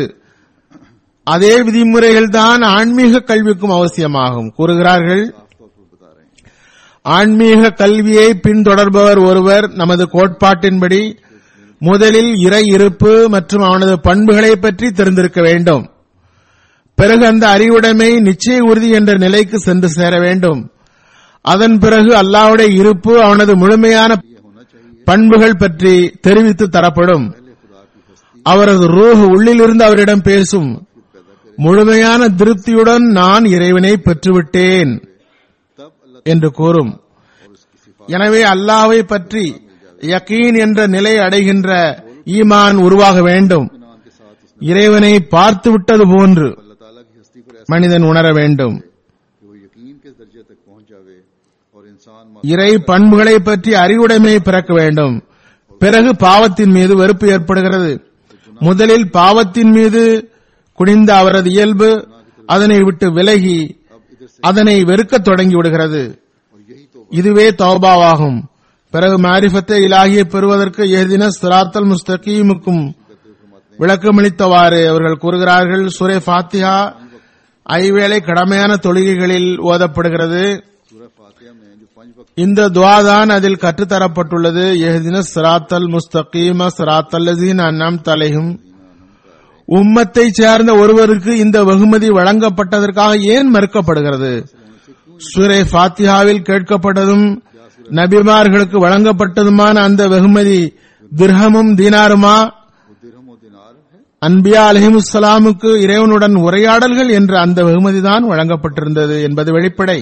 S3: அதே விதிமுறைகள் தான் ஆன்மீக கல்விக்கும் அவசியமாகும் கூறுகிறார்கள்
S2: साफ तौर पर बता रहे हैं
S3: ஆன்மீக கல்வியை பின்தொடர்பவர் ஒருவர் நமது கோட்பாட்டின்படி முதலில் இறை இருப்பு மற்றும் அவனது பண்புகளை பற்றி தெரிந்திருக்க வேண்டும் பிறகு அந்த அறிவுடைமை நிச்சய உறுதி என்ற நிலைக்கு சென்று சேர வேண்டும் அதன் பிறகு அல்லாஹ்வுடைய இருப்பு அவனது முழுமையான
S2: ये होना चाहिए
S3: பண்புகள் பற்றி தெரிவித்து தரப்படும்
S2: पहले खुदा की हस्ती
S3: அவரது ரூஹ் உள்ளிலிருந்து அவரிடம் பேசும்
S2: पैदा करे
S3: முழுமையான திருப்தியுடன் நான் இறைவனை பெற்றுவிட்டேன்
S2: तब अल्लाह
S3: என்று கூறும்
S2: और उसकी सिफा
S3: எனவே அல்லாஹ்வை பற்றி யகீன் என்ற நிலை அடைகின்ற ஈமான் உருவாக வேண்டும்
S2: नाम के साथ उसने
S3: இறைவனை பார்த்து விட்டது போன்று
S2: अल्लाह ताला की हस्ती पर ऐसा
S3: மனிதன் உணர வேண்டும்
S2: कि वो यकीन के दर्जे तक पहुंच जावे और इंसान
S3: இறை பண்புகளை பற்றி அறிவுடைமை பிறக்க வேண்டும் பிறகு பாவத்தின் மீது வெறுப்பு ஏற்படுகிறது முதலில் பாவத்தின் மீது குனிந்த அவரது இயல்பு அதனை விட்டு விலகி
S2: अब इधर से
S3: அதனை வெறுக்கத் தொடங்கி விடுகிறது
S2: और यही तो
S3: இதுவே தௌபாவாகும் பிறகு மாரிஃபத்தை இலாகியை பெறுவதற்கு ஏதின சிராத்தல் முஸ்தகீமுக்கும் விளக்கமளித்தவாறு அவர்கள் கூறுகிறார்கள் சுரே ஃபாத்திஹா ஐவேளை கடமையான தொழுகைகளில் ஓதப்படுகிறது
S2: सूरह फातिहा में जो पंज वक्त
S3: இந்த துவாதான் அதில் கற்றுத்தரப்பட்டுள்ளது எஹ்தின சிராத்தல் முஸ்தகீம சிராத்தல் லசீன் அண்ணாம் தலையும் உம்மத்தை சேர்ந்த ஒருவருக்கு இந்த வெகுமதி வழங்கப்பட்டதற்காக ஏன் மறுக்கப்படுகிறது சூரே ஃபாத்திஹாவில் கேட்கப்பட்டதும் நபிமார்களுக்கு வழங்கப்பட்டதுமான அந்த வெகுமதி திர்ஹமும் தீனாருமா
S2: वो दिरहम और दिनार है
S3: அன்பியா அலஹிமுசலாமுக்கு இறைவனுடன் உரையாடல்கள் என்ற அந்த வெகுமதி தான் வழங்கப்பட்டிருந்தது என்பது வெளிப்படை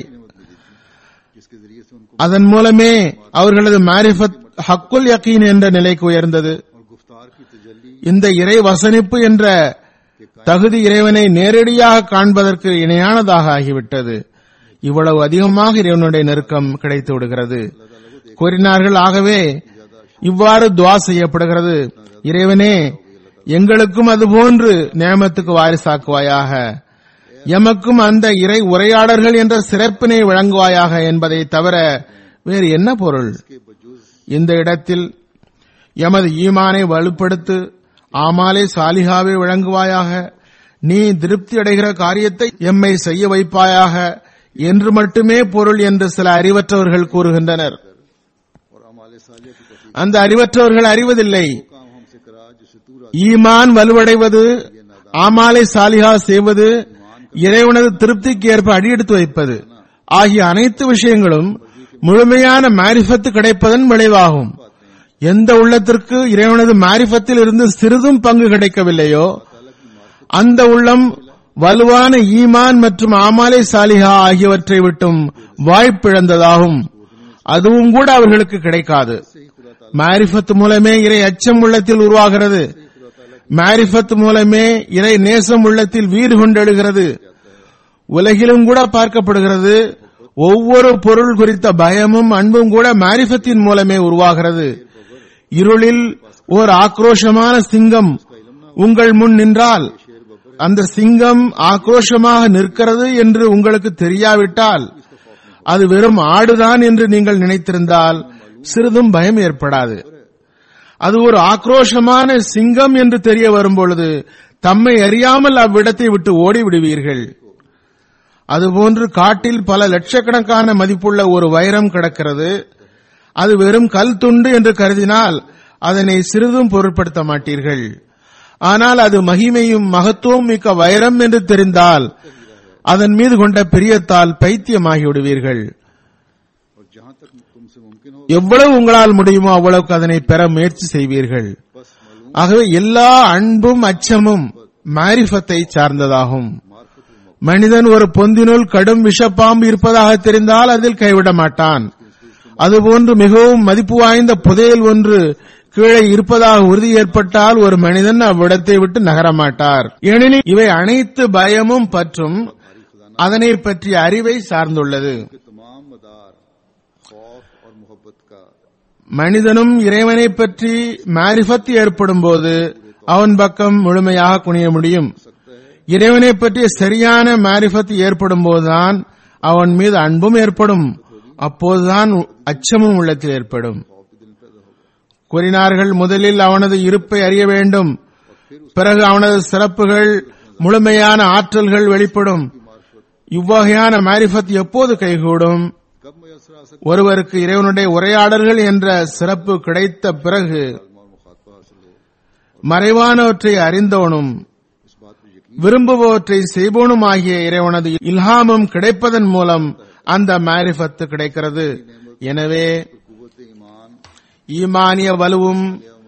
S2: जिसके जरिए से उनको
S3: அதன் மூலமே அவர்களது மாரிஃபத் ஹக்குல் யக்கீன் என்ற நிலைக்கு உயர்ந்தது
S2: और गुफ्तार की तजल्ली
S3: இந்த இறை வசனிப்பு என்ற தகுதி இறைவனை நேரடியாக காண்பதற்கு இணையானதாக ஆகிவிட்டது இவ்வளவு அதிகமாக இறைவனுடைய நெருக்கம் கிடைத்து விடுகிறது கூறினார்கள் ஆகவே இவ்வாறு துவா செய்யப்படுகிறது இறைவனே எங்களுக்கும் அதுபோன்று நேமத்துக்கு வாரிசாக்குவாயாக எமக்கும் அந்த இறை உரையாடர்கள் என்ற சிறப்பினை வழங்குவாயாக என்பதை தவிர வேறு என்ன பொருள்
S2: के बजूज
S3: இந்த இடத்தில் எமது ஈமானை வலுப்படுத்து ஆமாலே சாலிகாவை வழங்குவாயாக நீ திருப்தி அடைகிற காரியத்தை எம்மை செய்ய வைப்பாயாக என்று மட்டுமே பொருள் என்று சில அறிவற்றவர்கள் கூறுகின்றனர்
S2: और अमाल सालिया की तफीक
S3: அந்த அறிவற்றவர்கள் அறிவதில்லை
S2: काम हमसे करा जिसे तू राजी
S3: ஈமான் வலுவடைவது ஆமாலை சாலிஹா செய்வது இறைவனது திருப்திக்கு ஏற்ப அடியெடுத்து வைப்பது ஆகிய அனைத்து விஷயங்களும் முழுமையான மாரிஃபத்து கிடைப்பதன் விளைவாகும் எந்த உள்ளத்திற்கு இறைவனது மாரிஃபத்தில் இருந்து சிறிதும் பங்கு கிடைக்கவில்லையோ அந்த உள்ளம் வலுவான ஈமான் மற்றும் ஆமாலை சாலிஹா ஆகியவற்றை விட்டும் வாய்ப்பிழந்ததாகும் அதுவும் கூட அவர்களுக்கு கிடைக்காது மாரிஃபத் மூலமே இறை அச்சம் உள்ளத்தில் உருவாகிறது மாரிஃபத் மூலமே இறை நேசம் உள்ளத்தில் வீறு கொண்டெழுகிறது உலகிலும் கூட பார்க்கப்படுகிறது ஒவ்வொரு பொருள் குறித்த பயமும் அன்பும் கூட மாரிஃபத்தின் மூலமே உருவாகிறது இருளில் ஓர் ஆக்ரோஷமான சிங்கம் உங்கள் முன் நின்றால் அந்த சிங்கம் ஆக்ரோஷமாக நிற்கிறது என்று உங்களுக்கு தெரியாவிட்டால் அது வெறும் ஆடுதான் என்று நீங்கள் நினைத்திருந்தால் சிறிதும் பயம் ஏற்படாது அது ஒரு ஆக்ரோஷமான சிங்கம் என்று தெரிய வரும்பொழுது தம்மை அறியாமல் அவ்விடத்தை விட்டு ஓடி விடுவீர்கள் அதுபோன்று காட்டில் பல லட்சக்கணக்கான மதிப்புள்ள ஒரு வைரம் கிடக்கிறது அது வெறும் கல் துண்டு என்று கருதினால் அதனை சிறிதும் பொருட்படுத்த மாட்டீர்கள் ஆனால் அது மகிமையும் மகத்துவம் மிக்க வைரம் என்று தெரிந்தால் அதன் மீது கொண்ட பிரியத்தால் பைத்தியமாகி விடுவீர்கள்
S2: और जहां तक तुमसे मुमकिन हो
S3: எவ்வளவு உங்களால் முடியுமோ அவ்வளவுக்கு அதனை பெற முயற்சி செய்வீர்கள்
S2: बस मालूम
S3: ஆகவே எல்லா அன்பும் அச்சமும் மாரிஃபத்தை சார்ந்ததாகும் மனிதன் ஒரு பொந்தினுள் கடும் விஷப்பாம்பு இருப்பதாக தெரிந்தால் அதில் கைவிட மாட்டான் அதுபோன்று மிகவும் மதிப்பு வாய்ந்த புதையல் ஒன்று கீழே இருப்பதாக உறுதி ஏற்பட்டால் ஒரு மனிதன் அவ்விடத்தை விட்டு நகரமாட்டார் ஏனெனில் இவை அனைத்து பயமும் பற்றும் அதனை பற்றிய அறிவை சார்ந்துள்ளது
S2: के तमाम मदार खौफ और मोहब्बत का
S3: மனிதனும் இறைவனை பற்றி மாரிஃபத் ஏற்படும் போது அவன் பக்கம் முழுமையாக குனிய முடியும் இறைவனை பற்றிய சரியான மாரிஃபத் ஏற்படும் போதுதான் அவன் மீது அன்பும் ஏற்படும் அப்போதுதான் அச்சமும் உள்ளத்தில் ஏற்படும் கூறினார்கள் முதலில் அவனது இருப்பை அறிய வேண்டும் பிறகு அவனது சிறப்புகள் முழுமையான ஆற்றல்கள் வெளிப்படும் இவ்வகையான மாரிஃபத் எப்போது கைகூடும்
S2: कब मैसर आ सकता
S3: ஒருவருக்கு இறைவனுடைய உரையாடல்கள் என்ற சிறப்பு கிடைத்த பிறகு
S2: और मुखातबा हासिल हो
S3: மறைவானவற்றை அறிந்தவனும்
S2: इस बात पर यकीन
S3: விரும்புபவற்றை செய்பவனும் ஆகிய இறைவனது இல்ஹாமும் கிடைப்பதன் மூலம் அந்த மாரிஃபத்து கிடைக்கிறது எனவே
S2: कुवत ईमान
S3: ஈமானிய வலுவும்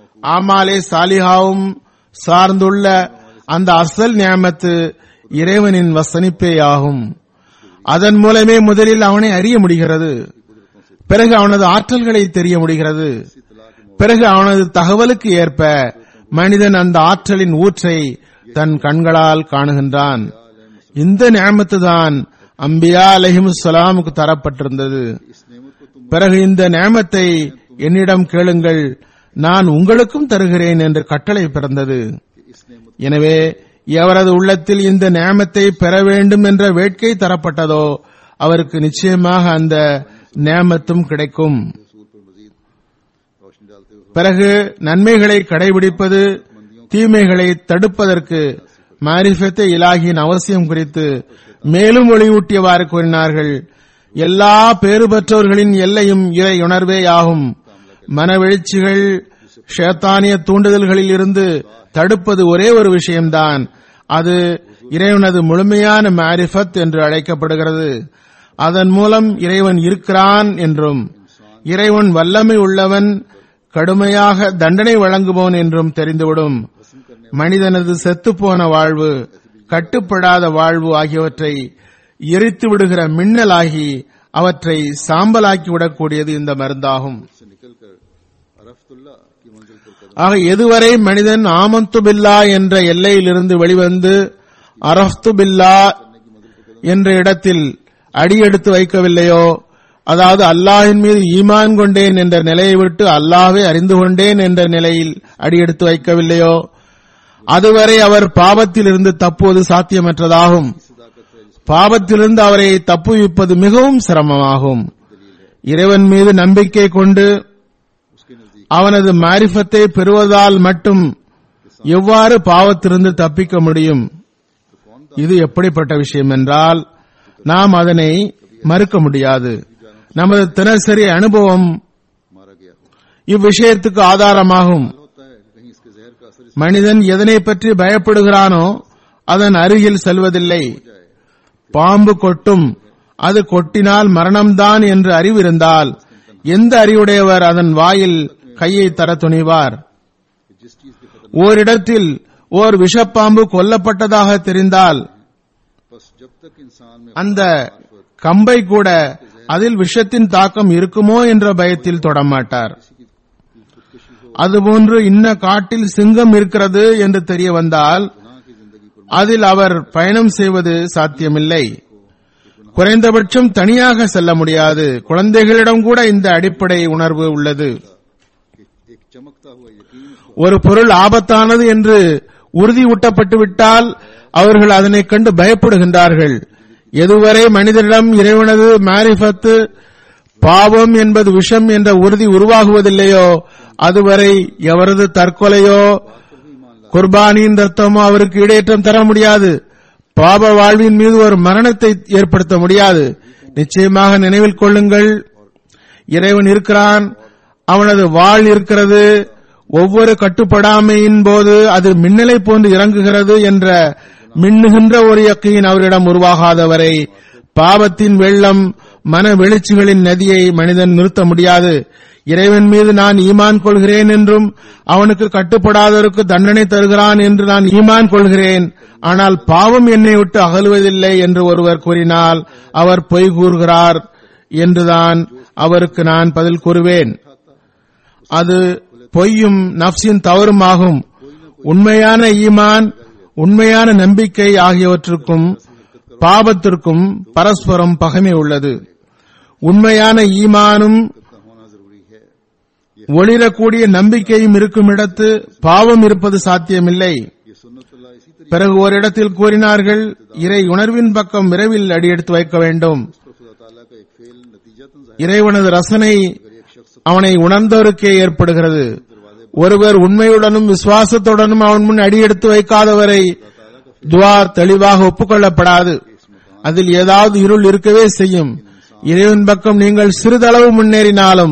S3: ஆமாலே சாலிஹாவும் சார்ந்துள்ள அந்த அசல் நியமத்து இறைவனின் வசனிப்பேயாகும் அதன் மூலமே முதலில் அவனை அறிய முடிகிறது பிறகு அவனது ஆற்றல்களை தெரிய முடிகிறது பிறகு அவனது தகவலுக்கு ஏற்ப மனிதன் அந்த ஆற்றலின் ஊற்றை தன் கண்களால் காணுகின்றான் இந்த நியமத்து தான் அம்பியா அலஹிமுசலாமுக்கு தரப்பட்டிருந்தது
S2: इस नेमत को तुम
S3: பிறகு இந்த நேமத்தை என்னிடம் கேளுங்கள் நான் உங்களுக்கும் தருகிறேன் என்று கட்டளை பிறந்தது
S2: इस नेमत
S3: எனவே எவரது உள்ளத்தில் இந்த நேமத்தை பெற வேண்டும் என்ற வேட்கை தரப்பட்டதோ அவருக்கு நிச்சயமாக அந்த நேமத்தும் கிடைக்கும்
S2: रसूल पर मजीद रोशनी डालते हुए
S3: பிறகு நன்மைகளை கடைபிடிப்பது தீமைகளை தடுப்பதற்கு மாரிஃபத்தை இலாகியின் அவசியம் குறித்து மேலும் ஒளிவூட்டியவாறு கூறினார்கள் எல்லா பேறு பெற்றவர்களின் எல்லையும் இறை உணர்வேயாகும் மனவெழுச்சிகள் ஷேத்தானிய தூண்டுதல்களில் இருந்து தடுப்பது ஒரே ஒரு விஷயம்தான் அது இறைவனது முழுமையான மாரிஃபத் என்று அழைக்கப்படுகிறது அதன் மூலம் இறைவன் இருக்கிறான் என்றும் இறைவன் வல்லமை உள்ளவன் கடுமையாக தண்டனை வழங்குபவன் என்றும் தெரிந்துவிடும் மனிதனது செத்துப்போன வாழ்வு கட்டுப்படாத வாழ்வு ஆகியவற்றை எரித்து விடுகிற மின்னலாகி அவற்றை சாம்பலாக்கி விடக்கூடியது இந்த மருந்தாகும்
S2: से निकलकर अरफतुल्ला की मंजिल पर कदम
S3: ஆக எதுவரை மனிதன் ஆமந்து பில்லா என்ற எல்லையிலிருந்து வெளிவந்து அரஃப்து பில்லா என்ற இடத்தில் அடியெடுத்து வைக்கவில்லையோ அதாவது அல்லாஹின் மீது ஈமான் கொண்டேன் என்ற நிலையை விட்டு அல்லாஹ்வை அறிந்து கொண்டேன் என்ற நிலையில் அடியெடுத்து வைக்கவில்லையோ அதுவரை அவர் பாவத்தில் இருந்து தப்புவது சாத்தியமற்றதாகும்
S2: सदाकत
S3: பாவத்திலிருந்து அவரை தப்புவிப்பது மிகவும் சிரமமாகும் இறைவன் மீது நம்பிக்கை கொண்டு
S2: उसके नजदीक
S3: அவனது மாரிஃபத்தை பெறுவதால் மட்டும் எவ்வாறு பாவத்திலிருந்து தப்பிக்க முடியும் இது எப்படிப்பட்ட விஷயம் என்றால் நாம் அதனை மறுக்க முடியாது நமது தினசரி அனுபவம்
S2: मारा गया हो
S3: இவ்விஷயத்துக்கு ஆதாரமாகும்
S2: होता है कि कहीं इसके जहर का असर इस
S3: மனிதன் எதனை பற்றி பயப்படுகிறானோ அதன் அருகில் செல்வதில்லை பாம்பு கொட்டும் அது கொட்டினால் மரணம்தான் என்று அறிவிருந்தால் எந்த அறிவுடையவர் அதன் வாயில் கையை தர துணிவார்
S2: जिस चीज के खतरे
S3: ஓரிடத்தில் ஓர் விஷப்பாம்பு கொல்லப்பட்டதாக தெரிந்தால்
S2: बस जब तक इंसान में
S3: அந்த கம்பை கூட அதில் விஷத்தின் தாக்கம் இருக்குமோ என்ற பயத்தில் தொடமாட்டார் அதுபோன்று இன்ன காட்டில் சிங்கம் இருக்கிறது என்று தெரிய வந்தால்
S2: गुनाह की जिंदगी पर
S3: அதில் அவர் பயணம் செய்வது சாத்தியமில்லை குறைந்தபட்சம் தனியாக செல்ல முடியாது குழந்தைகளிடம் கூட இந்த அடிப்படை உணர்வு உள்ளது
S2: एक चमकता हुआ यकीन
S3: ஒரு பொருள் ஆபத்தானது என்று உறுதி ஊட்டப்பட்டு விட்டால் அவர்கள் அதனைக் கண்டு பயப்படுகின்றார்கள் எதுவரை மனிதரிடம் இறைவனது மாரிஃபத்து பாவம் என்பது விஷம் என்ற உறுதி உருவாகுவதில்லையோ அதுவரை எவரது தற்கொலையோ குர்பானியின் ரத்தமோ அவருக்கு ஈடேற்றம் தர முடியாது பாப வாழ்வின் மீது ஒரு மரணத்தை ஏற்படுத்த முடியாது நிச்சயமாக நினைவில் கொள்ளுங்கள் இறைவன் இருக்கிறான் அவனது வாழ் இருக்கிறது ஒவ்வொரு கட்டுப்படாமையின் போது அது மின்னலை போன்று இறங்குகிறது என்ற மின்னுகின்ற ஒரு யக்கையின் அவரிடம் உருவாகாதவரை பாவத்தின் வெள்ளம் மன வெளிச்சிகளின் நதியை மனிதன் நிறுத்த முடியாது இறைவன் மீது நான் ஈமான் கொள்கிறேன் என்றும் அவனுக்கு கட்டுப்படாதவருக்கு தண்டனை தருகிறான் என்று நான் ஈமான் கொள்கிறேன் ஆனால் பாவம் என்னை விட்டு அகலுவதில்லை என்று ஒருவர் கூறினால் அவர் பொய் கூறுகிறார் என்றுதான் அவருக்கு நான் பதில் கூறுவேன் அது பொய்யும் நப்சின் தவறுமாகும் உண்மையான ஈமான் உண்மையான நம்பிக்கை ஆகியவற்றுக்கும் பாவத்திற்கும் பரஸ்பரம் பகைமை உள்ளது உண்மையான ஈமானும்
S2: का होना जरूरी है
S3: ஒளிரக்கூடிய நம்பிக்கையும் இருக்கும் இடத்து பாவம் இருப்பது சாத்தியமில்லை
S2: ये सुन्नतुल्लाह इसी तरीके
S3: பிறகு ஓரிடத்தில் கூறினார்கள் இறை உணர்வின் பக்கம் விரைவில் அடியெடுத்து வைக்க வேண்டும்
S2: पर खुदा ताला का एक फेल नतीजतन जाहिर
S3: இறைவனது ரசனை
S2: अगर एक शख्स
S3: அவனை உணர்ந்தவருக்கே ஏற்படுகிறது ஒருவர் உண்மையுடனும் விசுவாசத்துடனும் அவன் முன் அடியெடுத்து வைக்காதவரை துவார் தெளிவாக ஒப்புக்கொள்ளப்படாது அதில் ஏதாவது இருள் இருக்கவே செய்யும் இறைவன் பக்கம் நீங்கள் சிறிதளவு முன்னேறினாலும்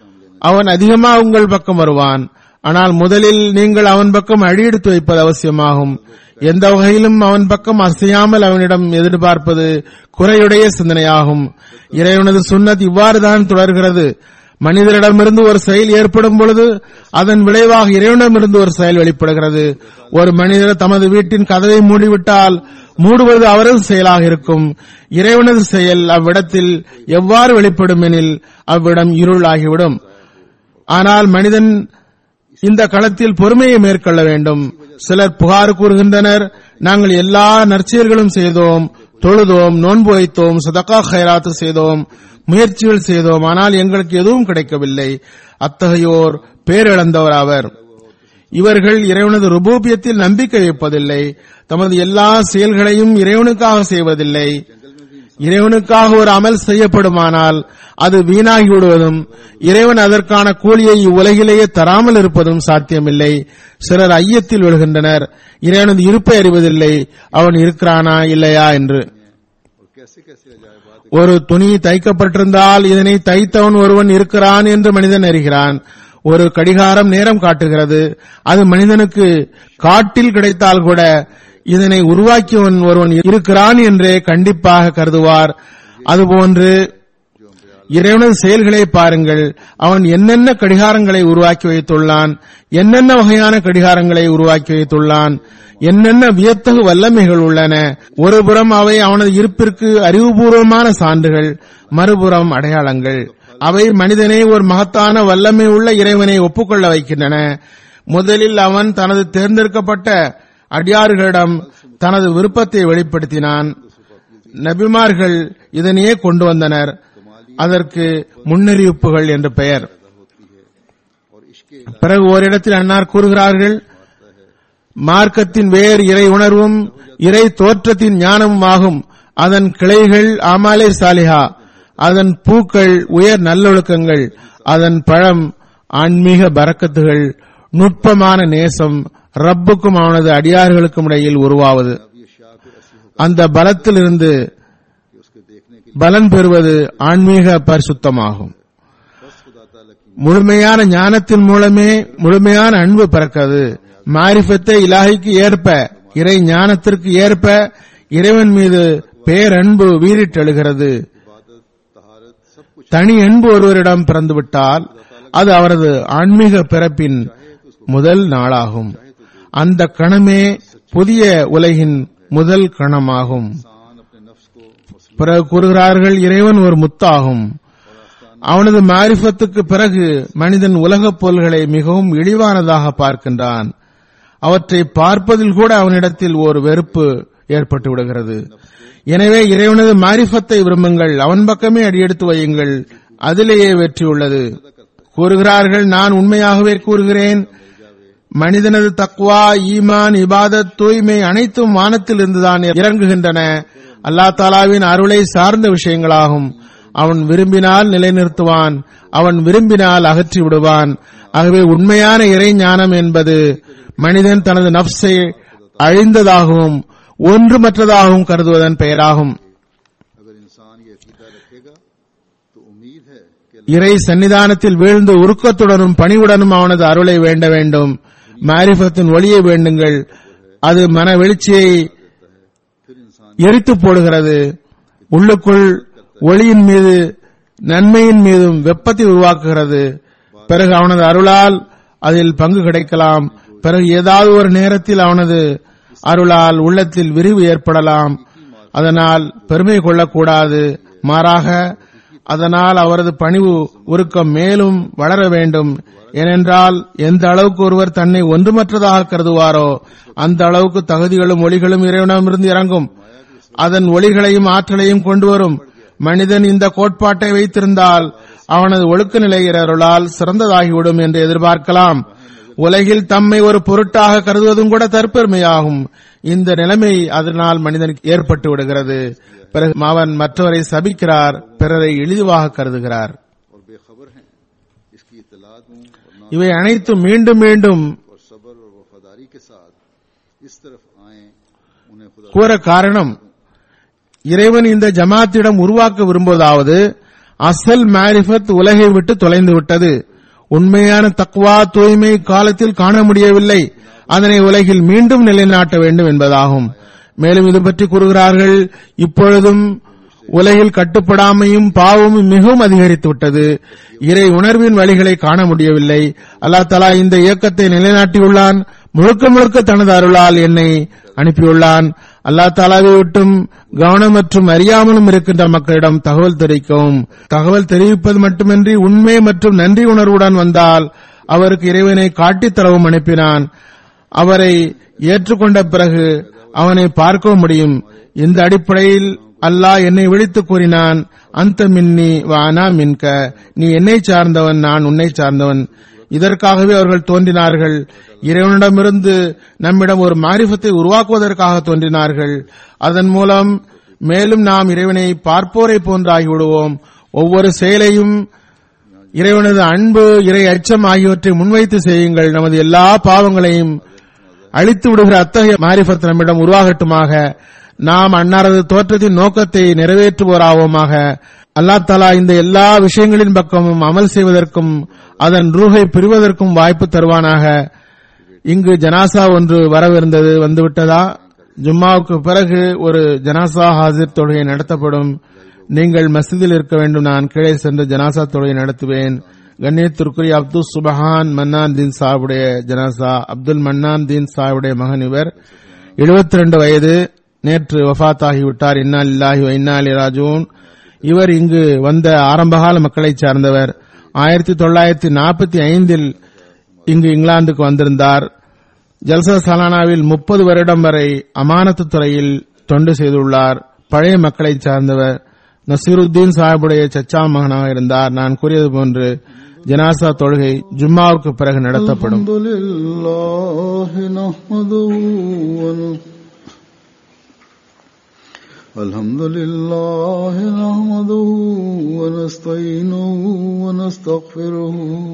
S3: அவன் அதிகமாக உங்கள் பக்கம் வருவான் ஆனால் முதலில் நீங்கள் அவன் பக்கம் அடியெடுத்து வைப்பது அவசியமாகும் எந்த வகையிலும் அவன் பக்கம் அசையாமல் அவனிடம் எதிர்பார்ப்பது குறையுடைய சிந்தனையாகும் இறைவனது சுன்னத் இவ்வாறுதான் தொடர்கிறது மனிதரிடமிருந்து ஒரு செயல் ஏற்படும் பொழுது அதன் விளைவாக இறைவனிடமிருந்து ஒரு செயல் வெளிப்படுகிறது ஒரு மனிதர் தமது வீட்டின் கதவை மூடிவிட்டால் மூடுவது அவரது செயலாக இருக்கும் இறைவனது செயல் அவ்விடத்தில் எவ்வாறு வெளிப்படும் எனில் அவ்விடம் இருள் ஆகிவிடும் ஆனால் மனிதன் இந்த களத்தில் பொறுமையை மேற்கொள்ள வேண்டும் சிலர் புகார் கூறுகின்றனர் நாங்கள் எல்லா நற்செயல்களும் செய்தோம் தொழுதோம் நோன்பு வைத்தோம் சதக்கா ஹைராத்து செய்தோம் முயற்சிகள் செய்தோம் ஆனால் எங்களுக்கு எதுவும் கிடைக்கவில்லை அத்தகையோர் பேரிழந்தவர் அவர் இவர்கள் இறைவனது ருபூபியத்தில் நம்பிக்கை வைப்பதில்லை தமது எல்லா செயல்களையும் இறைவனுக்காக செய்வதில்லை இறைவனுக்காக ஒரு அமல் செய்யப்படுமானால் அது வீணாகி விடுவதும் இறைவன் அதற்கான கூலியை இவ்வுலகிலேயே தராமல் இருப்பதும் சாத்தியமில்லை சிலர் ஐயத்தில் விழுகின்றனர் இறைவனது இருப்பை அறிவதில்லை அவன் இருக்கிறானா இல்லையா என்று
S2: और कैसे कैसे अजायब बात
S3: ஒரு துணி தைக்கப்பட்டிருந்தால் இதனை தைத்தவன் ஒருவன் இருக்கிறான் என்று மனிதன் அறிகிறான் ஒரு கடிகாரம் நேரம் காட்டுகிறது அது மனிதனுக்கு காட்டில் கிடைத்தால் கூட இதனை உருவாக்கியவன் ஒருவன் இருக்கிறான் என்றே கண்டிப்பாக கருதுவார் அதுபோன்று இறைவனது செயல்களை பாருங்கள் அவன் என்னென்ன கடிகாரங்களை உருவாக்கி வைத்துள்ளான் என்னென்ன வகையான கடிகாரங்களை உருவாக்கி வைத்துள்ளான் என்னென்ன வியத்தகு வல்லமைகள் உள்ளன ஒருபுறம் அவை அவனது இருப்பிற்கு அறிவுபூர்வமான சான்றுகள் மறுபுறம் அடையாளங்கள் அவை மனிதனை ஒரு மகத்தான வல்லமை உள்ள இறைவனை ஒப்புக்கொள்ள வைக்கின்றன முதலில் அவன் தனது தேர்ந்தெடுக்கப்பட்ட அடியார்களிடம் தனது விருப்பத்தை வெளிப்படுத்தினான் நபிமார்கள் இதனையே கொண்டு வந்தனர் அதற்கு முன்னறிவிப்புகள் என்று பெயர்
S2: और इसके
S3: பிறகு ஓரிடத்தில் அன்னார் கூறுகிறார்கள் மார்க்கத்தின் வேர் இறை உணர்வும் இறை தோற்றத்தின் ஞானமும் ஆகும் அதன் கிளைகள் ஆமாலே சாலிஹா அதன் பூக்கள் உயர் நல்லொழுக்கங்கள் அதன் பழம் ஆன்மீக பரக்கத்துகள் நுட்பமான நேசம் ரப்புக்கும் அவனது அடியார்களுக்கும் இடையில் உருவாவது
S2: अब ये शाख और असली होकर
S3: அந்த பலத்திலிருந்து
S2: कि उसके देखने के
S3: பலன் பெறுவது ஆன்மீக பரிசுத்தமாகும்
S2: लिए बस खुदा ताला की
S3: முழுமையான ஞானத்தின் மூலமே முழுமையான அன்பு பிறக்கிறது மாரிஃபத்தை இலாஹிக்கு ஏற்ப இறை ஞானத்திற்கு ஏற்ப இறைவன் மீது பேரன்பு வீறிட்டெழுகிறது
S2: इबादत तहारत सब कुछ
S3: தனி அன்பு ஒருவரிடம் பிறந்துவிட்டால் அது அவரது ஆன்மீக பிறப்பின் முதல் நாளாகும் அந்த கணமே புதிய உலகின் முதல் கணமாகும்
S2: इंसान अपने नफ्स को मसलूब
S3: பிறகு கூறுகிறார்கள் இறைவன் ஒரு முத்தாகும் அவனது மாரிஃபத்துக்கு பிறகு மனிதன் உலகப் பொருள்களை மிகவும் இழிவானதாக பார்க்கின்றான் அவற்றை பார்ப்பதில் கூட அவனிடத்தில் ஒரு வெறுப்பு ஏற்பட்டு விடுகிறது எனவே இறைவனது மாரிஃபத்தை விரும்புங்கள் அவன் பக்கமே அடியெடுத்து வையுங்கள் அதிலேயே வெற்றி உள்ளது கூறுகிறார்கள் நான் உண்மையாகவே கூறுகிறேன் மனிதனது தக்வா ஈமான் இபாதத் தூய்மை அனைத்தும் வானத்தில் இருந்துதான் இறங்குகின்றன அல்லாஹ் தாலாவின் அருளை சார்ந்த விஷயங்களாகும் அவன் விரும்பினால் நிலைநிறுத்துவான் அவன் விரும்பினால் அகற்றி விடுவான் ஆகவே உண்மையான இறை ஞானம் என்பது மனிதன் தனது நப்சை அழிந்ததாகவும் ஒன்றுமற்றதாகவும் கருதுவதன் பெயராகும்
S2: अगर इंसान ये अकीदा रखेगा तो उम्मीद है कि
S3: இறை சன்னிதானத்தில் வீழ்ந்து உருக்கத்துடனும் பணிவுடனும் அவனது அருளை வேண்ட வேண்டும் மாரிஃபத்தின் ஒளியை வேண்டுங்கள் அது மன வெளிச்சியை
S2: फिर इंसान
S3: எரித்து போடுகிறது உள்ளுக்குள் ஒளியின் மீது நன்மையின் மீதும் வெப்பத்தை உருவாக்குகிறது பிறகு அவனது அருளால் அதில் பங்கு கிடைக்கலாம் பிறகு ஏதாவது ஒரு நேரத்தில் அவனது அருளால் உள்ளத்தில் விரிவு ஏற்படலாம் அதனால் பெருமை கொள்ளக்கூடாது மாறாக அதனால் அவரது பணிவு உருக்கம் மேலும் வளர வேண்டும் ஏனென்றால் எந்த அளவுக்கு ஒருவர் தன்னை ஒன்றுமற்றதாக கருதுவாரோ அந்த அளவுக்கு தகுதிகளும் ஒளிகளும் இறைவனமிருந்து இறங்கும் அதன் ஒளிகளையும் ஆற்றலையும் கொண்டு வரும் மனிதன் இந்த கோட்பாட்டை வைத்திருந்தால் அவனது ஒழுக்க நிலையிறருளால் சிறந்ததாகிவிடும் என்று எதிர்பார்க்கலாம் உலகில் தம்மை ஒரு பொருட்டாக கருதுவதும் கூட தற்பெருமையாகும் இந்த நிலைமை அதனால் மனிதனுக்கு ஏற்பட்டு விடுகிறது பிறகு அவன் மற்றவரை சபிக்கிறார் பிறரை இழிவாக கருதுகிறார்
S2: और बेखबर हैं इसकी इतला दूं और ना
S3: இவை அனைத்தும் மீண்டும் மீண்டும்
S2: और सब्र और वफादारी के साथ इस तरफ आए उन्हें खुदा
S3: கூற காரணம் இறைவன் இந்த ஜமாத்திடம் உருவாக்க விரும்புவதாவது அசல் மாரிஃபத் உலகை விட்டு தொலைந்து விட்டது உண்மையான தக்வா தூய்மை காலத்தில் காண முடியவில்லை அதனை உலகில் மீண்டும் நிலைநாட்ட வேண்டும் என்பதாகும் மேலும் இது பற்றி கூறுகிறார்கள் இப்பொழுதும் உலகில் கட்டுப்படாமையும் பாவமும் மிகவும் அதிகரித்து விட்டது இறை உணர்வின் வழிகளை காண முடியவில்லை அல்லாஹ் தலா இந்த இயக்கத்தை நிலைநாட்டியுள்ளான் முழுக்க முழுக்க தனது அருளால் என்னை அனுப்பியுள்ளான் அல்லாஹ் தாலாவை விட்டும் கவனம் மற்றும் அறியாமலும் இருக்கின்ற மக்களிடம் தகவல் தெரிவிக்கவும் தகவல் தெரிவிப்பது மட்டுமின்றி உண்மை மற்றும் நன்றி உணர்வுடன் வந்தால் அவருக்கு இறைவனை காட்டித் தரவும் அனுப்பினான் அவரை ஏற்றுக்கொண்ட பிறகு அவனை பார்க்கவும் முடியும் இந்த அடிப்படையில் அல்லாஹ் என்னை விழித்து கூறினான் அந்த மின்னி வானா மின்க நீ என்னை சார்ந்தவன் நான் உன்னை சார்ந்தவன் இதற்காகவே அவர்கள் தோன்றினார்கள் இறைவனிடமிருந்து நம்மிடம் ஒரு மாரிஃபத்தை உருவாக்குவதற்காக தோன்றினார்கள் அதன் மூலம் மேலும் நாம் இறைவனை பார்ப்போரை போன்று ஆகிவிடுவோம் ஒவ்வொரு செயலையும் இறைவனது அன்பு இறை அச்சம் ஆகியவற்றை முன்வைத்து செய்யுங்கள் நமது எல்லா பாவங்களையும் அழித்து விடுகிற அத்தகைய மாரிஃபத் நம்மிடம் உருவாகட்டுமாக நாம் அன்னாரது தோற்றத்தின் நோக்கத்தை நிறைவேற்றுவோராவோமாக அல்லாஹ் தலா இந்த எல்லா விஷயங்களின் பக்கமும் அமல் செய்வதற்கும் அதன் ரூஹை பிரிவதற்கும் வாய்ப்பு தருவானாக இங்கு ஜனாசா ஒன்று வரவிருந்தது வந்துவிட்டதா ஜும்மாவுக்கு பிறகு ஒரு ஜனாசா ஹாசிர் தொழுகை நடத்தப்படும் நீங்கள் மஸ்ஜிதில் இருக்க வேண்டும் நான் கீழே சென்று ஜனாசா தொழுகை நடத்துவேன் கண்ணியத்திற்குரிய அப்துல் சுபஹான் மன்னான் தீன் சாஹிபுடைய ஜனாசா அப்துல் மன்னான் தீன் சாஹிபுடைய மகன் இவர் 72 வயது நேற்று வஃத் ஆகிவிட்டார் இன்னா இல்லாஹி இன்னா அலி ராஜூன் இவர் இங்கு வந்த ஆரம்பகால மக்களைச் சார்ந்தவர் ஆயிரத்தி தொள்ளாயிரத்தி நாற்பத்தி ஐந்தில் இங்கு இங்கிலாந்துக்கு வந்திருந்தார் ஜல்சா சலானாவில் முப்பது வருடம் வரை அமானத்து துறையில் தொண்டு செய்துள்ளார் பழைய மக்களைச் சார்ந்தவர் நசீருத்தீன் சாஹிபுடைய சச்சா மகனாக இருந்தார் நான் கூறியது போன்று ஜனாசா தொழுகை ஜும்மாவுக்கு பிறகு நடத்தப்படும்
S2: الحمد لله نحمده ون-
S4: الحمد لله نحمده ونستعينه ونستغفره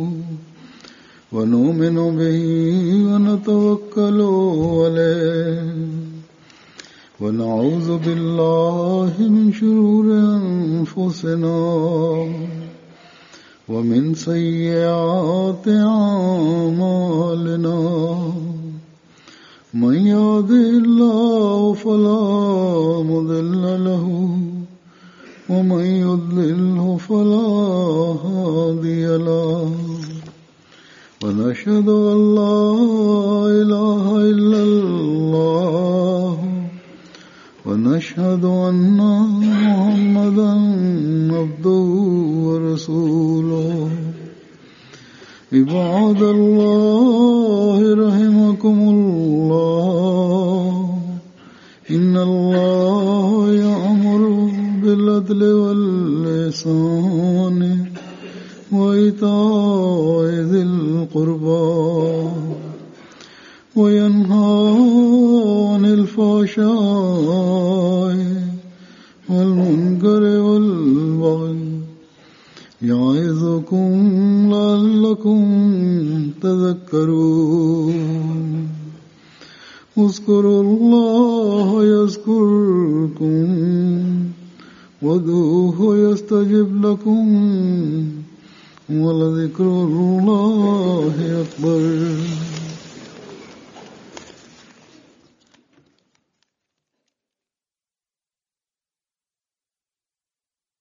S4: ونؤمن به ونتوكل عليه ونعوذ بالله من شرور أنفسنا ومن سيئات أعمالنا من يهده الله فلا مضل له ومن يضلله فلا هادي له ونشهد أن لا إله إلا الله ونشهد أن محمدا عبده ورسوله عباد الله رحمكم الله إن الله يأمر بالعدل واللسان وإيتاء ذي القربى وينهى عن الفحشاء والمنكر والبغي يعظكم لعلكم تذكرون اذكروا الله يذكركم وادعوه يستجب لكم ولذكر الله أكبر